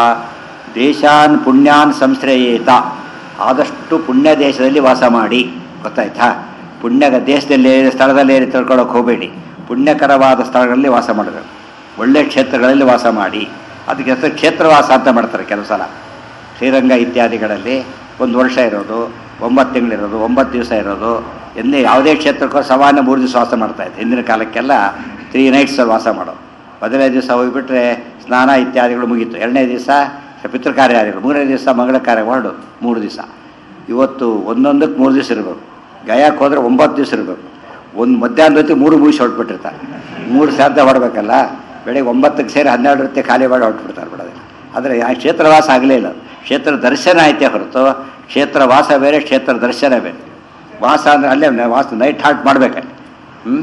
ದೇಶಾನ್ ಪುಣ್ಯಾನ್ ಸಂಶ್ರಯೇತ ಆದಷ್ಟು ಪುಣ್ಯ ದೇಶದಲ್ಲಿ ವಾಸ ಮಾಡಿ ಗೊತ್ತಾಯ್ತಾ ಪುಣ್ಯ ದೇಶದಲ್ಲಿ ಸ್ಥಳದಲ್ಲಿ ತಿಳ್ಕೊಳ್ಳೋಕೆ ಹೋಗಬೇಡಿ ಪುಣ್ಯಕರವಾದ ಸ್ಥಳಗಳಲ್ಲಿ ವಾಸ ಮಾಡಬೇಕು ಒಳ್ಳೆ ಕ್ಷೇತ್ರಗಳಲ್ಲಿ ವಾಸ ಮಾಡಿ ಅದಕ್ಕೆ ಹೆಸರು ಕ್ಷೇತ್ರವಾಸ ಅಂತ ಮಾಡ್ತಾರೆ ಕೆಲವು ಸಲ ಶ್ರೀರಂಗ ಇತ್ಯಾದಿಗಳಲ್ಲಿ ಒಂದು ವರ್ಷ ಇರೋದು ಒಂಬತ್ತು ತಿಂಗಳಿರೋದು ಒಂಬತ್ತು ದಿವಸ ಇರೋದು ಎಲ್ಲಿ ಯಾವುದೇ ಕ್ಷೇತ್ರಕ್ಕೂ ಸಾಮಾನ್ಯ ಮೂರು ದಿವಸ ವಾಸ ಮಾಡ್ತಾಯಿತ್ತು ಹಿಂದಿನ ಕಾಲಕ್ಕೆಲ್ಲ ತ್ರೀ ನೈಟ್ಸ್ ವಾಸ ಮಾಡೋದು ಮೊದಲನೇ ದಿವಸ ಹೋಗಿಬಿಟ್ರೆ ಸ್ನಾನ ಇತ್ಯಾದಿಗಳು ಮುಗೀತು ಎರಡನೇ ದಿವಸ ಪಿತೃ ಕಾರ್ಯಾದಿಗಳು ಮೂರನೇ ದಿವಸ ಮಂಗಳ ಕಾರ್ಯ ಹೊರಡು ಮೂರು ದಿವಸ ಇವತ್ತು ಒಂದೊಂದಕ್ಕೆ ಮೂರು ದಿವಸ ಇರಬೇಕು ಗಯಾಕ್ಕೆ ಹೋದರೆ ಒಂಬತ್ತು ದಿವಸ ಇರಬೇಕು ಒಂದು ಮಧ್ಯಾಹ್ನ ಹೊತ್ತಿಗೆ ಮೂರು ಮುಗಿಸಿ ಹೊರಟ್ಬಿಟ್ಟಿರ್ತಾರೆ ಮೂರು ಶ್ರಾದ್ದ ಹೊರಬೇಕಲ್ಲ ಬೆಳಗ್ಗೆ ಒಂಬತ್ತಕ್ಕೆ ಸೇರಿ ಹನ್ನೆರಡು ಹೊತ್ತಿಗೆ ಖಾಲಿ ಮಾಡಿ ಹೊರಟ್ಬಿಡ್ತಾರೆ ಬಿಡೋದಿಲ್ಲ ಆದರೆ ಆ ಕ್ಷೇತ್ರವಾಸ ಆಗಲೇ ಇಲ್ಲ ಕ್ಷೇತ್ರ ದರ್ಶನ ಐತೆ ಹೊರತು ಕ್ಷೇತ್ರ ವಾಸ ಬೇರೆ ಕ್ಷೇತ್ರ ದರ್ಶನ ಬೇರೆ ವಾಸ ಅಂದರೆ ಅಲ್ಲೇ ವಾಸ ನೈಟ್ ಹಾಲ್ಟ್ ಮಾಡ್ಬೇಕಲ್ಲಿ ಹ್ಞೂ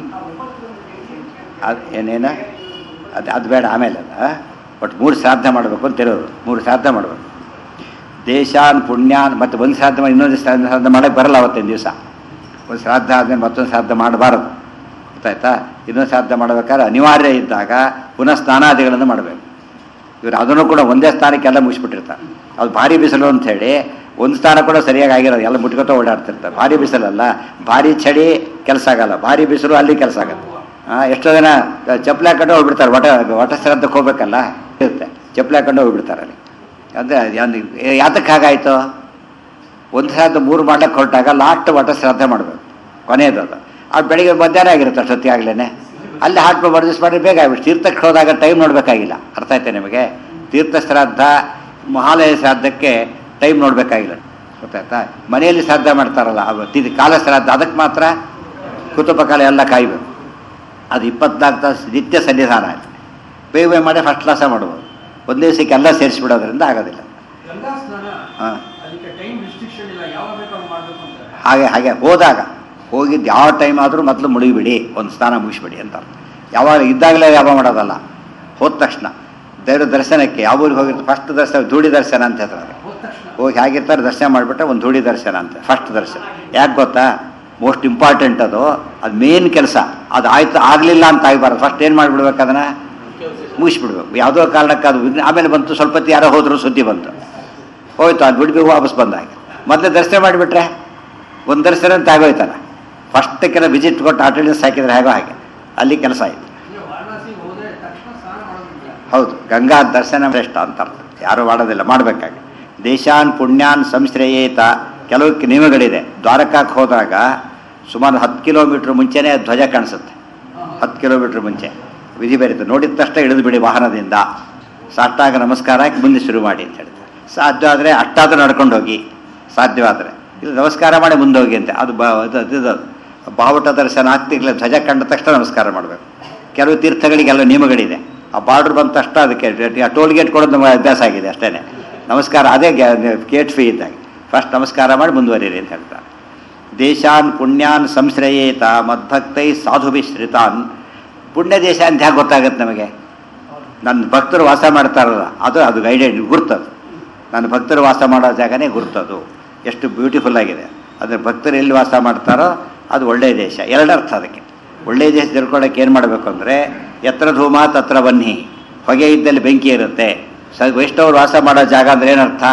ಅದು ಏನೇನ ಅದು ಅದು ಬೇಡ ಆಮೇಲೆ ಅದ ಬಟ್ ಮೂರು ಶ್ರಾದ್ದ ಮಾಡಬೇಕು ಅಂತ ಇರೋದು ಮೂರು ಶ್ರಾದ್ದ ಮಾಡಬೇಕು ದೇಶಾನ್ ಪುಣ್ಯಾನ್ ಮತ್ತು ಒಂದು ಶ್ರಾದ್ದ ಮಾಡಿ ಇನ್ನೊಂದು ಶ್ರಾದ್ದ ಶ್ರಾದ್ದ ಮಾಡೋಕ್ಕೆ ಬರಲ್ಲ ಅವತ್ತಿನ ದಿವಸ ಒಂದು ಶ್ರಾದ್ದ ಆದಮೇಲೆ ಮತ್ತೊಂದು ಶ್ರಾದ್ದ ಮಾಡಬಾರದು ಗೊತ್ತಾಯ್ತಾ ಇನ್ನೊಂದು ಶ್ರಾದ್ದ ಮಾಡಬೇಕಾದ್ರೆ ಅನಿವಾರ್ಯ ಇದ್ದಾಗ ಪುನಃ ಸ್ನಾನಾದಿಗಳನ್ನು ಮಾಡಬೇಕು ಇವರು ಅದನ್ನು ಕೂಡ ಒಂದೇ ಸ್ಥಾನಕ್ಕೆಲ್ಲ ಮುಗಿಸ್ಬಿಟ್ಟಿರ್ತಾರೆ ಅದು ಭಾರಿ ಬಿಸಿಲು ಅಂತ ಹೇಳಿ ಒಂದು ಸ್ಥಾನ ಕೂಡ ಸರಿಯಾಗಿ ಆಗಿರೋದು ಎಲ್ಲ ಮುಟ್ಕೊತ ಓಡಾಡ್ತಿರ್ತಾರೆ ಭಾರಿ ಬಿಸಿಲಲ್ಲ ಭಾರಿ ಚಳಿ ಕೆಲಸ ಆಗಲ್ಲ ಭಾರಿ ಬಿಸಿಲು ಅಲ್ಲಿ ಕೆಲಸ ಆಗಲ್ಲ ಎಷ್ಟೋ ಜನ ಚಪ್ಪಲಿ ಹಾಕೊಂಡು ಹೋಗ್ಬಿಡ್ತಾರೆ ವಟ ವಟ ಶ್ರಾದ್ದಕ್ಕೆ ಹೋಗ್ಬೇಕಲ್ಲ ಇರುತ್ತೆ ಚಪ್ಪಲಿ ಹಾಕೊಂಡು ಹೋಗ್ಬಿಡ್ತಾರೆ ಅಲ್ಲಿ ಅಂದರೆ ಯಾತಕ್ಕೆ ಹಾಗಾಯಿತು ಒಂದು ಶ್ರಾದ್ದ ಮೂರು ಮಾಡ್ಲಿಕ್ಕೆ ಹೊರಟಾಗ ಲಾಸ್ಟ್ ವಟ ಶ್ರಾದ್ದ ಮಾಡಬೇಕು ಕೊನೆಯದು ಅದು ಅದು ಬೆಳಿಗ್ಗೆ ಮಧ್ಯಾಹ್ನ ಆಗಿರುತ್ತೆ ಅಷ್ಟೊತ್ತಿಗಾಗಲೇ ಅಲ್ಲಿ ಹಾಕಿ ಬರ್ದಿಸ್ ಮಾಡಿ ಬೇಗ ಆಗ್ಬಿಟ್ಟು ತೀರ್ಥಕ್ಕೆ ಹೋದಾಗ ಟೈಮ್ ನೋಡಬೇಕಾಗಿಲ್ಲ ಅರ್ಥ ಆಯ್ತಾ ನಿಮಗೆ ತೀರ್ಥ ಶ್ರಾದ್ದ ಮಹಾಲಯ ಶ್ರಾದ್ದಕ್ಕೆ ಟೈಮ್ ನೋಡಬೇಕಾಗಿಲ್ಲ ಗೊತ್ತಾಯ್ತಾ ಮನೆಯಲ್ಲಿ ಶ್ರಾದ್ದ ಮಾಡ್ತಾರಲ್ಲ ಅವು ತಿಥಿ ಕಾಲ ಶ್ರಾದ್ದ ಅದಕ್ಕೆ ಮಾತ್ರ ಕುತುಂಬ ಕಾಲ ಎಲ್ಲ ಕಾಯ್ಬೇಕು ಅದು ಇಪ್ಪತ್ನಾಲ್ಕು ತಾಸು ನಿತ್ಯ ಸನ್ನಿಧಾನ ಆಯ್ತು ಬೇಗ ಬೇಗ ಮಾಡಿ ಫಸ್ಟ್ ಕ್ಲಾಸ ಮಾಡ್ಬೋದು ಒಂದೇ ದಿವಸಕ್ಕೆ ಎಲ್ಲ ಸೇರಿಸ್ಬಿಡೋದ್ರಿಂದ ಆಗೋದಿಲ್ಲ ಗಂಗಾ ಸ್ನಾನ ಹಾಂ ಅದಕ್ಕೆ ಟೈಮ್ ರಿಸ್ಟ್ರಿಕ್ಷನ್ ಇಲ್ಲ ಯಾವಾಗ ಬೇಕಾದ್ರೂ ಮಾಡಬೇಕು ಅಂತಾರೆ ಹಾಗೆ ಹಾಗೆ ಹೋದಾಗ ಹೋಗಿದ್ದು ಯಾವ ಟೈಮ್ ಆದರೂ ಮೊದಲು ಮುಳುಗಿಬಿಡಿ ಒಂದು ಸ್ನಾನ ಮುಗಿಸ್ಬಿಡಿ ಅಂತ ಯಾವಾಗ ಇದ್ದಾಗಲೇ ಯಾವ ಮಾಡೋದಲ್ಲ ಹೋದ ತಕ್ಷಣ ದೇವ್ರ ದರ್ಶನಕ್ಕೆ ಯಾವ ಊರಿಗೆ ಹೋಗಿರ್ತಾರೆ ಫಸ್ಟ್ ದರ್ಶನ ಧೂಳಿ ದರ್ಶನ ಅಂತ ಹೇಳ್ತಾರೆ ಹೋದ ತಕ್ಷಣ ಹೋಗಿ ಹೇಗಿರ್ತಾರೆ ದರ್ಶನ ಮಾಡಿಬಿಟ್ರೆ ಒಂದು ಧೂಳಿ ದರ್ಶನ ಅಂತ ಫಸ್ಟ್ ದರ್ಶನ ಯಾಕೆ ಗೊತ್ತಾ ಮೋಸ್ಟ್ ಇಂಪಾರ್ಟೆಂಟ್ ಅದು ಅದು ಮೇನ್ ಕೆಲಸ ಅದು ಆಯ್ತು ಆಗಲಿಲ್ಲ ಅಂತ ಆಗಬಾರ್ದು ಫಸ್ಟ್ ಏನು ಮಾಡಿಬಿಡ್ಬೇಕು ಅದನ್ನು ಮುಗಿಸ್ಬಿಡ್ಬೇಕು ಯಾವುದೋ ಕಾರಣಕ್ಕೆ ಅದು ವಿಘ್ನ- ಆಮೇಲೆ ಬಂತು ಸ್ವಲ್ಪ ಹೊತ್ತು ಯಾರೋ ಹೋದ್ರು ಸುದ್ದಿ ಬಂತು ಹೋಯ್ತು ಅದು ಬಿಡ್ಬೇಕು ವಾಪಸ್ ಬಂದಾಗ ಮೊದಲೇ ದರ್ಶನ ಮಾಡಿಬಿಟ್ರೆ ಒಂದು ದರ್ಶನ ಅಂತ ಆಗೋಯ್ತಲ್ಲ ಫಸ್ಟ್ ಕೆಲ ವಿಸಿಟ್ ಕೊಟ್ಟು ಅಟೆಂಡೆನ್ಸ್ ಹಾಕಿದ್ರೆ ಹೇಗೋ ಹಾಗೆ ಅಲ್ಲಿ ಕೆಲಸ ಆಯಿತು ಈಗ ವಾರಣಾಸಿಗೆ ಹೋದ್ರೆ ತಕ್ಷಣ ಸ್ನಾನ ಮಾಡೋದಿಲ್ಲ ಹೌದು ಗಂಗಾ ದರ್ಶನ ಶ್ರೇಷ್ಠ ಅಂತ ಅರ್ಥ ಯಾರು ಮಾಡೋದಿಲ್ಲ ಮಾಡಬೇಕಾಗಿ ದೇಶಾನ್ ಪುಣ್ಯಾನ್ ಸಂಶ್ರಯೇತ ಕೆಲವು ನಿಯಮಗಳಿದೆ ದ್ವಾರಕಕ್ಕೆ ಹೋದಾಗ ಸುಮಾರು ಹತ್ತು ಕಿಲೋಮೀಟ್ರ್ ಮುಂಚೆನೇ ಧ್ವಜ ಕಾಣಿಸುತ್ತೆ ಹತ್ತು ಕಿಲೋಮೀಟ್ರ್ ಮುಂಚೆ ವಿಧಿ ಬೇರೆ ನೋಡಿದ ತಕ್ಷಣ ಇಳಿದು ಬಿಡಿ ವಾಹನದಿಂದ ಸಾಷ್ಟಾಗ ನಮಸ್ಕಾರ ಹಾಕಿ ಮುಂದೆ ಶುರು ಮಾಡಿ ಅಂತ ಹೇಳ್ತಾರೆ ಸಾಧ್ಯ ಆದರೆ ಅಷ್ಟಾದರೂ ನಡ್ಕೊಂಡು ಹೋಗಿ ಸಾಧ್ಯವಾದರೆ ಇದು ನಮಸ್ಕಾರ ಮಾಡಿ ಮುಂದೆ ಹೋಗಿ ಅಂತ ಅದು ಬ ಅದು ಅದು- ಇದು ಬಾವುಟ ದರ್ಶನ ಆಗ್ತಿರ್ಲಿಲ್ಲ ಧ್ವಜ ಕಂಡ ತಕ್ಷಣ ನಮಸ್ಕಾರ ಮಾಡಬೇಕು ಕೆಲವು ತೀರ್ಥಗಳಿಗೆಲ್ಲ ನಿಯಮಗಳಿದೆ ಆ ಬಾರ್ಡ್ರ್ ಬಂದ ತಕ್ಷಣ ಅದಕ್ಕೆ ಟೋಲ್ ಗೇಟ್ ಕೊಡೋದು ನಮಗೆ ಅಭ್ಯಾಸ ಆಗಿದೆ ಅಷ್ಟೇ ನಮಸ್ಕಾರ ಅದೇ ಗೇಟ್ ಫೀ ಇದ್ದಾಗ ಫಸ್ಟ್ ನಮಸ್ಕಾರ ಮಾಡಿ ಮುಂದುವರಿರಿ ಅಂತ ಹೇಳ್ತಾರೆ ದೇಶಾನ್ ಪುಣ್ಯಾನ್ ಸಂಶ್ರಯೇತ ಮದ್ಭಕ್ತೈ ಸಾಧುಭಿಶ್ರಿತಾನ್ ಪುಣ್ಯ ದೇಶ ಅಂತ ಹೇಗೆ ಗೊತ್ತಾಗುತ್ತೆ ನಮಗೆ ನನ್ನ ಭಕ್ತರು ವಾಸ ಮಾಡ್ತಾರಲ್ಲ ಅದು ಅದು ಗೈಡೆಡ್ ಗುರ್ತದು ನನ್ನ ಭಕ್ತರು ವಾಸ ಮಾಡೋ ಜಾಗನೇ ಗುರ್ತದು ಎಷ್ಟು ಬ್ಯೂಟಿಫುಲ್ ಆಗಿದೆ ಅದ್ರ ಭಕ್ತರು ಎಲ್ಲಿ ವಾಸ ಮಾಡ್ತಾರೋ ಅದು ಒಳ್ಳೆಯ ದೇಶ ಎರಡರ್ಥ ಅದಕ್ಕೆ ಒಳ್ಳೆಯ ದೇಶ ತಿಳ್ಕೊಳ್ಳೋಕೆ ಏನು ಮಾಡಬೇಕು ಅಂದರೆ ಎತ್ರ ಧೂಮ ತತ್ರ ಬನ್ನಿ ಹೊಗೆ ಇದ್ದಲ್ಲಿ ಬೆಂಕಿ ಇರುತ್ತೆ ಸ ವೈಷ್ಣವರು ವಾಸ ಮಾಡೋ ಜಾಗ ಅಂದ್ರೆ ಏನರ್ಥ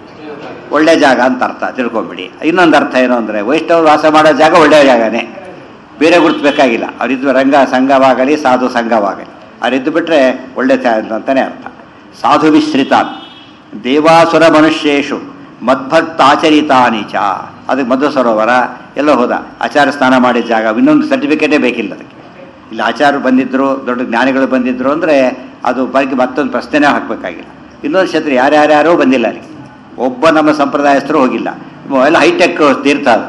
ಒಳ್ಳೆ ಜಾಗ ಅಂತ ಅರ್ಥ ತಿಳ್ಕೊಂಬಿಡಿ ಇನ್ನೊಂದು ಅರ್ಥ ಏನು ಅಂದರೆ ವೈಷ್ಣವರು ವಾಸ ಮಾಡೋ ಜಾಗ ಒಳ್ಳೆಯ ಜಾಗನೇ ಬೇರೆ ಗುರುತಿಸ್ಬೇಕಾಗಿಲ್ಲ ಅವರಿದ್ದು ರಂಗ ಸಂಘವಾಗಲಿ ಸಾಧು ಸಂಘವಾಗಲಿ ಅವರಿದ್ದು ಬಿಟ್ಟರೆ ಒಳ್ಳೆ ತ- ಅಂತಲೇ ಅರ್ಥ ಸಾಧು ಮಿಶ್ರಿತಾನ್ ದೇವಾಸುರ ಮನುಷ್ಯೇಶು ಮದ್ಭಕ್ತ ಆಚರಿತಾನಿ ಚ ಅದಕ್ಕೆ ಮಧ್ವ ಸರೋವರ ಎಲ್ಲ ಹೋದ ಆಚಾರ ಸ್ನಾನ ಮಾಡಿದ ಜಾಗ ಇನ್ನೊಂದು ಸರ್ಟಿಫಿಕೇಟೇ ಬೇಕಿಲ್ಲ ಅದಕ್ಕೆ ಇಲ್ಲಿ ಆಚಾರ್ಯರು ಬಂದಿದ್ದರು ದೊಡ್ಡ ಜ್ಞಾನಿಗಳು ಬಂದಿದ್ದರು ಅಂದರೆ ಅದು ಬಗ್ಗೆ ಮತ್ತೊಂದು ಪ್ರಶ್ನೆನೇ ಹಾಕಬೇಕಾಗಿಲ್ಲ ಇನ್ನೊಂದು ಕ್ಷೇತ್ರ ಯಾರ್ಯಾರ್ಯಾರೋ ಬಂದಿಲ್ಲ ಅಲ್ಲಿ ಒಬ್ಬ ನಮ್ಮ ಸಂಪ್ರದಾಯಸ್ಥರು ಹೋಗಿಲ್ಲ ಎಲ್ಲ ಹೈಟೆಕ್ ತೀರ್ಥ ಅದು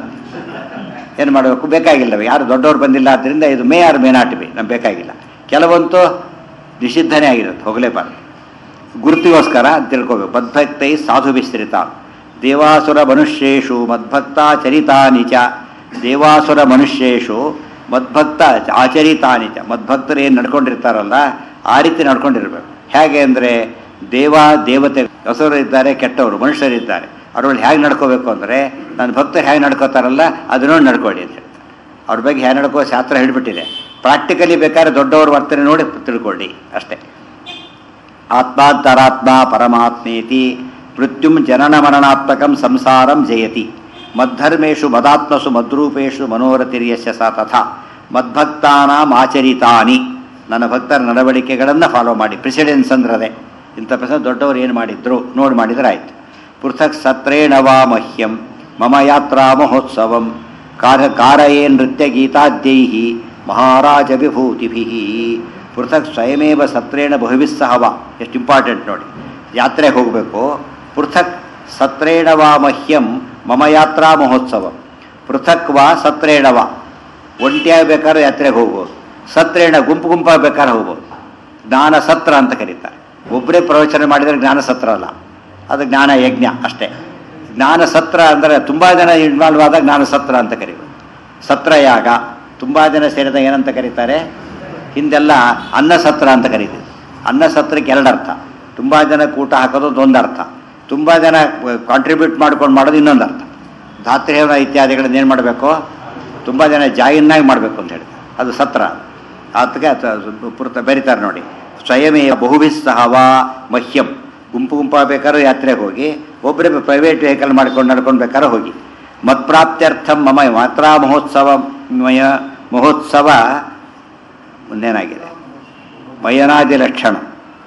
ಏನು ಮಾಡಬೇಕು ಬೇಕಾಗಿಲ್ಲ ಯಾರು ದೊಡ್ಡವರು ಬಂದಿಲ್ಲ ಆದ್ದರಿಂದ ಇದು may or may not be ನಮ್ಗೆ ಬೇಕಾಗಿಲ್ಲ ಕೆಲವಂತೂ ನಿಷಿದ್ಧನೇ ಆಗಿರುತ್ತೆ ಹೋಗಲೇಬಾರ್ದು ಗುರುತಿಗೋಸ್ಕರ ಅಂತ ತಿಳ್ಕೋಬೇಕು ಮದ್ಭಕ್ತೈ ಸಾಧು ವಿಸ್ತರಿತ ದೇವಾಸುರ ಮನುಷ್ಯೇಶು ಮದ್ಭಕ್ತ ಚರಿತಾನಿ ಚ ದೇವಾಸುರ ಮನುಷ್ಯೇಶು ಮದ್ಭಕ್ತ ಆಚರಿತಾನಿ ಚ ಮದ್ಭಕ್ತರು ಏನು ನಡ್ಕೊಂಡಿರ್ತಾರಲ್ಲ ಆ ರೀತಿ ನಡ್ಕೊಂಡಿರ್ಬೇಕು ಹೇಗೆ ಅಂದರೆ ದೇವ ದೇವತೆ ಹೊಸವರು ಇದ್ದಾರೆ ಕೆಟ್ಟವರು ಮನುಷ್ಯರಿದ್ದಾರೆ ಅವ್ರಲ್ಲಿ ಹೇಗೆ ನಡ್ಕೋಬೇಕು ಅಂದರೆ ನನ್ನ ಭಕ್ತರು ಹೇಗೆ ನಡ್ಕೋತಾರಲ್ಲ ಅದನ್ನೋ ನಡ್ಕೊಳ್ಳಿ ಅಂತ ಹೇಳ್ತಾರೆ ಅವ್ರ ಬಗ್ಗೆ ಹೇಗೆ ನಡ್ಕೋ ಶಾಸ್ತ್ರ ಹೇಳಿಬಿಟ್ಟಿದೆ ಪ್ರಾಕ್ಟಿಕಲಿ ಬೇಕಾದ್ರೆ ದೊಡ್ಡವ್ರ ವರ್ತನೆ ನೋಡಿ ತಿಳ್ಕೊಳ್ಳಿ ಅಷ್ಟೇ ಆತ್ಮಾಂತರಾತ್ಮ ಪರಮಾತ್ಮೇತಿ ಮೃತ್ಯುಂ ಜನನ ಮರಣಾತ್ಮಕಂ ಸಂಸಾರಂ ಜಯತಿ ಮದ್ಧರ್ಮೇಶು ಮದಾತ್ಮಸು ಮದ್ರೂಪೇಶು ಮನೋರತಿರ್ಯಸ್ಯ ಸ ತಥಾ ಮದ್ಭಕ್ತಾನಾಂ ಆಚರಿತಾನಿ ನನ್ನ ಭಕ್ತರ ನಡವಳಿಕೆಗಳನ್ನು ಫಾಲೋ ಮಾಡಿ ಪ್ರೆಸಿಡೆನ್ಸ್ ಅಂದ್ರದೆ ಇಂಥ ಪ್ರಸಂಗ ದೊಡ್ಡವರು ಏನು ಮಾಡಿದ್ರು ನೋಡಿ ಮಾಡಿದ್ರೆ ಆಯ್ತು ಪೃಥಕ್ ಸತ್ರೇಣ ವಾ ಮಹ್ಯಂ ಮಮ ಯಾತ್ರಾ ಮಹೋತ್ಸವಂ ಕಾರ ಕಾರಯೇ ನೃತ್ಯ ಗೀತಾದ್ಯೈ ಮಹಾರಾಜ ವಿಭೂತಿಭಿ ಪೃಥಕ್ ಸ್ವಯಮೇವ ಸತ್ರೇಣ ಬಹುವಿಸ್ಸಹ ವಾ ಎಷ್ಟು ಇಂಪಾರ್ಟೆಂಟ್ ನೋಡಿ ಯಾತ್ರೆಗೆ ಹೋಗಬೇಕು ಪೃಥಕ್ ಸತ್ರೇಣ ವಾ ಮಹ್ಯಂ ಮಮ ಯಾತ್ರಾ ಮಹೋತ್ಸವ ಪೃಥಕ್ ವಾ ಸತ್ರೇಣ ವಾ ಒಂಟಿಯಾಗಿ ಬೇಕಾದ್ರೆ ಯಾತ್ರೆಗೆ ಹೋಗ್ಬೋದು ಸತ್ರೇಣ ಗುಂಪು ಗುಂಪಾಗಿ ಬೇಕಾದ್ರೆ ಹೋಗ್ಬೋದು ಜ್ಞಾನ ಸತ್ರ ಅಂತ ಕರೀತಾರೆ ಒಬ್ಬರೇ ಪ್ರವಚನ ಮಾಡಿದರೆ ಜ್ಞಾನ ಸತ್ರ ಅಲ್ಲ ಅದು ಜ್ಞಾನ ಯಜ್ಞ ಅಷ್ಟೇ ಜ್ಞಾನ ಸತ್ರ ಅಂದರೆ ತುಂಬ ಜನ ಇನ್ವಾಲ್ವ್ ಆದಾಗ ಜ್ಞಾನ ಸತ್ರ ಅಂತ ಕರೀಬೋದು ಸತ್ರಯಾಗ ತುಂಬ ಜನ ಸೇರಿದಾಗ ಏನಂತ ಕರೀತಾರೆ ಹಿಂದೆಲ್ಲ ಅನ್ನ ಸತ್ರ ಅಂತ ಕರೀತಿದ್ರು ಅನ್ನ ಸತ್ರಕ್ಕೆ ಎರಡು ಅರ್ಥ ತುಂಬ ಜನ ಕೂಟ ಹಾಕೋದು ಒಂದು ಅರ್ಥ ತುಂಬ ಜನ ಕಾಂಟ್ರಿಬ್ಯೂಟ್ ಮಾಡ್ಕೊಂಡು ಮಾಡೋದು ಇನ್ನೊಂದು ಅರ್ಥ ಧಾತ್ರಿಹವನ ಇತ್ಯಾದಿಗಳನ್ನ ಏನು ಮಾಡಬೇಕು ತುಂಬ ಜನ ಜಾಯಿನ್ನಾಗಿ ಮಾಡಬೇಕು ಅಂತ ಹೇಳಿ ಅದು ಸತ್ರ ಅದಕ್ಕೆ ಪುರ್ತ ಬೆರಿತಾರೆ ನೋಡಿ ಸ್ವಯಮೇ ಬಹುಭಿಸ್ಸಹ ವಾ ಮಹ್ಯಂ ಗುಂಪು ಗುಂಪ ಬೇಕಾದ್ರೂ ಯಾತ್ರೆಗೆ ಹೋಗಿ ಒಬ್ಬರೇ ಪ್ರೈವೇಟ್ ವೆಹಿಕಲ್ ಮಾಡ್ಕೊಂಡು ನಡ್ಕೊಂಡು ಬೇಕಾದ್ರೆ ಹೋಗಿ ಮತ್ಪ್ರಾಪ್ತ್ಯರ್ಥಂ ಮಮ ಮಾತ್ರಾ ಮಹೋತ್ಸವ ಮಯ ಮಹೋತ್ಸವ ಮುಂದೇನಾಗಿದೆ ಮಯನಾದಿ ಲಕ್ಷಣ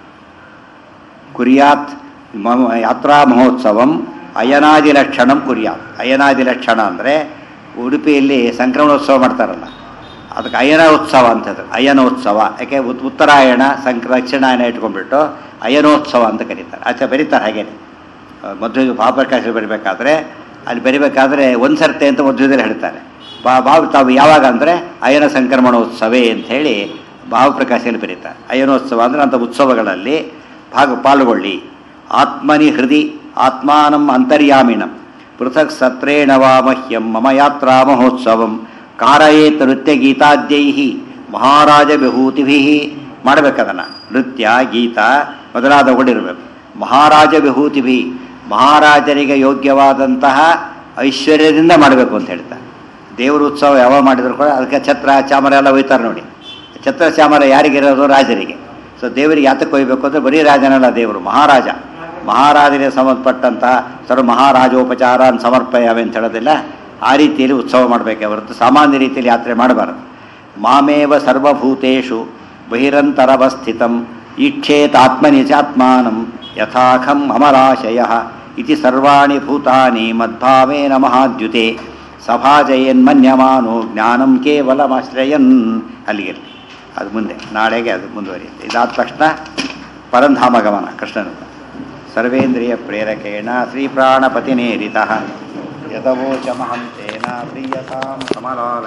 ಕುರ್ಯಾತ್ ಮಮ ಯಾತ್ರಾ ಮಹೋತ್ಸವಂ ಅಯನಾದಿ ಲಕ್ಷಣಂ ಕುರ್ಯಾತ್ ಅಯನಾದಿ ಲಕ್ಷಣ ಅಂದರೆ ಉಡುಪಿಯಲ್ಲಿ ಸಂಕ್ರಮಣೋತ್ಸವ ಮಾಡ್ತಾರಲ್ಲ ಅದಕ್ಕೆ ಅಯನ ಉತ್ಸವ ಅಂತ ಹೇಳ್ತಾರೆ ಅಯನೋತ್ಸವ ಯಾಕೆ ಉತ್- ಉತ್ತರಾಯಣ ಸಂಕ್ರ ದಕ್ಷಿಣಾಯನ ಇಟ್ಕೊಂಡ್ಬಿಟ್ಟು ಅಯನೋತ್ಸವ ಅಂತ ಕರೀತಾರೆ ಆಚೆ ಬರೀತಾರೆ ಹಾಗೇನೆ ಮಧ್ವ ಭಾವಪ್ರಕಾಶ ಬರಿಬೇಕಾದ್ರೆ ಅಲ್ಲಿ ಬರಿಬೇಕಾದ್ರೆ ಒಂದು ಸರ್ತೆ ಅಂತ ಮಧ್ವದಲ್ಲಿ ಹೇಳ್ತಾರೆ ಬಾ ಭಾವ ತಾವು ಯಾವಾಗ ಅಂದರೆ ಅಯನ ಸಂಕ್ರಮಣೋತ್ಸವೇ ಅಂತ ಹೇಳಿ ಭಾವಪ್ರಕಾಶದಲ್ಲಿ ಬರೀತಾರೆ ಅಯನೋತ್ಸವ ಅಂದರೆ ಅಂಥ ಉತ್ಸವಗಳಲ್ಲಿ ಭಾಗ ಪಾಲ್ಗೊಳ್ಳಿ ಆತ್ಮನಿ ಹೃದಯ ಆತ್ಮಾನಂ ಅಂತರ್ಯಾಮಿಣಂ ಪೃಥಕ್ ಸತ್ರೇಣ ವಾ ಮಹ್ಯಂ ಮಮ ಯಾತ್ರಾ ಮಹೋತ್ಸವಂ ಕಾರಯೇತ್ ನೃತ್ಯ ಗೀತಾದ್ಯೈ ಮಹಾರಾಜ ವಿಭೂತಿಭಿ ಮಾಡಬೇಕದನ್ನು ನೃತ್ಯ ಗೀತ ಮೊದಲಾದವುಗಳಿರಬೇಕು ಮಹಾರಾಜ ವಿಭೂತಿಭಿ ಮಹಾರಾಜರಿಗೆ ಯೋಗ್ಯವಾದಂತಹ ಐಶ್ವರ್ಯದಿಂದ ಮಾಡಬೇಕು ಅಂತ ಹೇಳ್ತಾರೆ ದೇವರ ಉತ್ಸವ ಯಾವಾಗ ಮಾಡಿದ್ರು ಕೂಡ ಅದಕ್ಕೆ ಛತ್ರ ಚಾಮರ ಎಲ್ಲ ಒಯ್ತಾರೆ ನೋಡಿ ಛತ್ರ ಚಾಮರ ಯಾರಿಗಿರೋದು ರಾಜರಿಗೆ ಸೊ ದೇವರಿಗೆ ಯಾತಕ್ಕೆ ಒಯ್ಬೇಕು ಅಂದರೆ ಬರೀ ರಾಜನಲ್ಲ ದೇವರು ಮಹಾರಾಜ ಮಹಾರಾಜರಿಗೆ ಸಂಬಂಧಪಟ್ಟಂತಹ ಸರ್ವ ಮಹಾರಾಜೋಪಚಾರ ಸಮರ್ಪಯವೆ ಅಂತ ಹೇಳೋದಿಲ್ಲ ಆ ರೀತಿಯಲ್ಲಿ ಉತ್ಸವ ಮಾಡಬೇಕೆ ಹೊರತು ಸಾಮಾನ್ಯ ರೀತಿಯಲ್ಲಿ ಯಾತ್ರೆ ಮಾಡಬಾರದು ಮಾಮೇವ ಸರ್ವಭೂತೇಷು ಬಹಿರಂತರವಸ್ಥಿತಂ ಈಕ್ಷೇತಾತ್ಮನಿ ಚಾತ್ಮಾನಂ ಯಥಾಖಂ ಅಮರಾಶಯ ಇತಿ ಸರ್ವಾಣಿ ಭೂತಾನಿ ಮದ್ಭಾವೇನ ಮಹಾದ್ಯುತೆ ಸಭಾಜಯನ್ಮನ್ಯಮಾನೋ ಜ್ಞಾನಂ ಕೇವಲಮಾಶ್ರಯನ್ ಅಲ್ಲಿಗೆ ಅದು ಮುಂದೆ ನಾಳೆಗೆ ಅದು ಮುಂದುವರಿಯುತ್ತೆ ಇದಾದ ತಕ್ಷಣ ಪರಂಧಾಮ ಗಮನ ಕೃಷ್ಣನ ಸರ್ವೇಂದ್ರಿಯ ಪ್ರೇರಕೇಣ ಶ್ರೀಪ್ರಾಣಪತಿನೇರಿತ ಯದವೋಚ ಮಹಂತೇನ ಪ್ರೀಯತಾಂ ಕಮಲಾಲ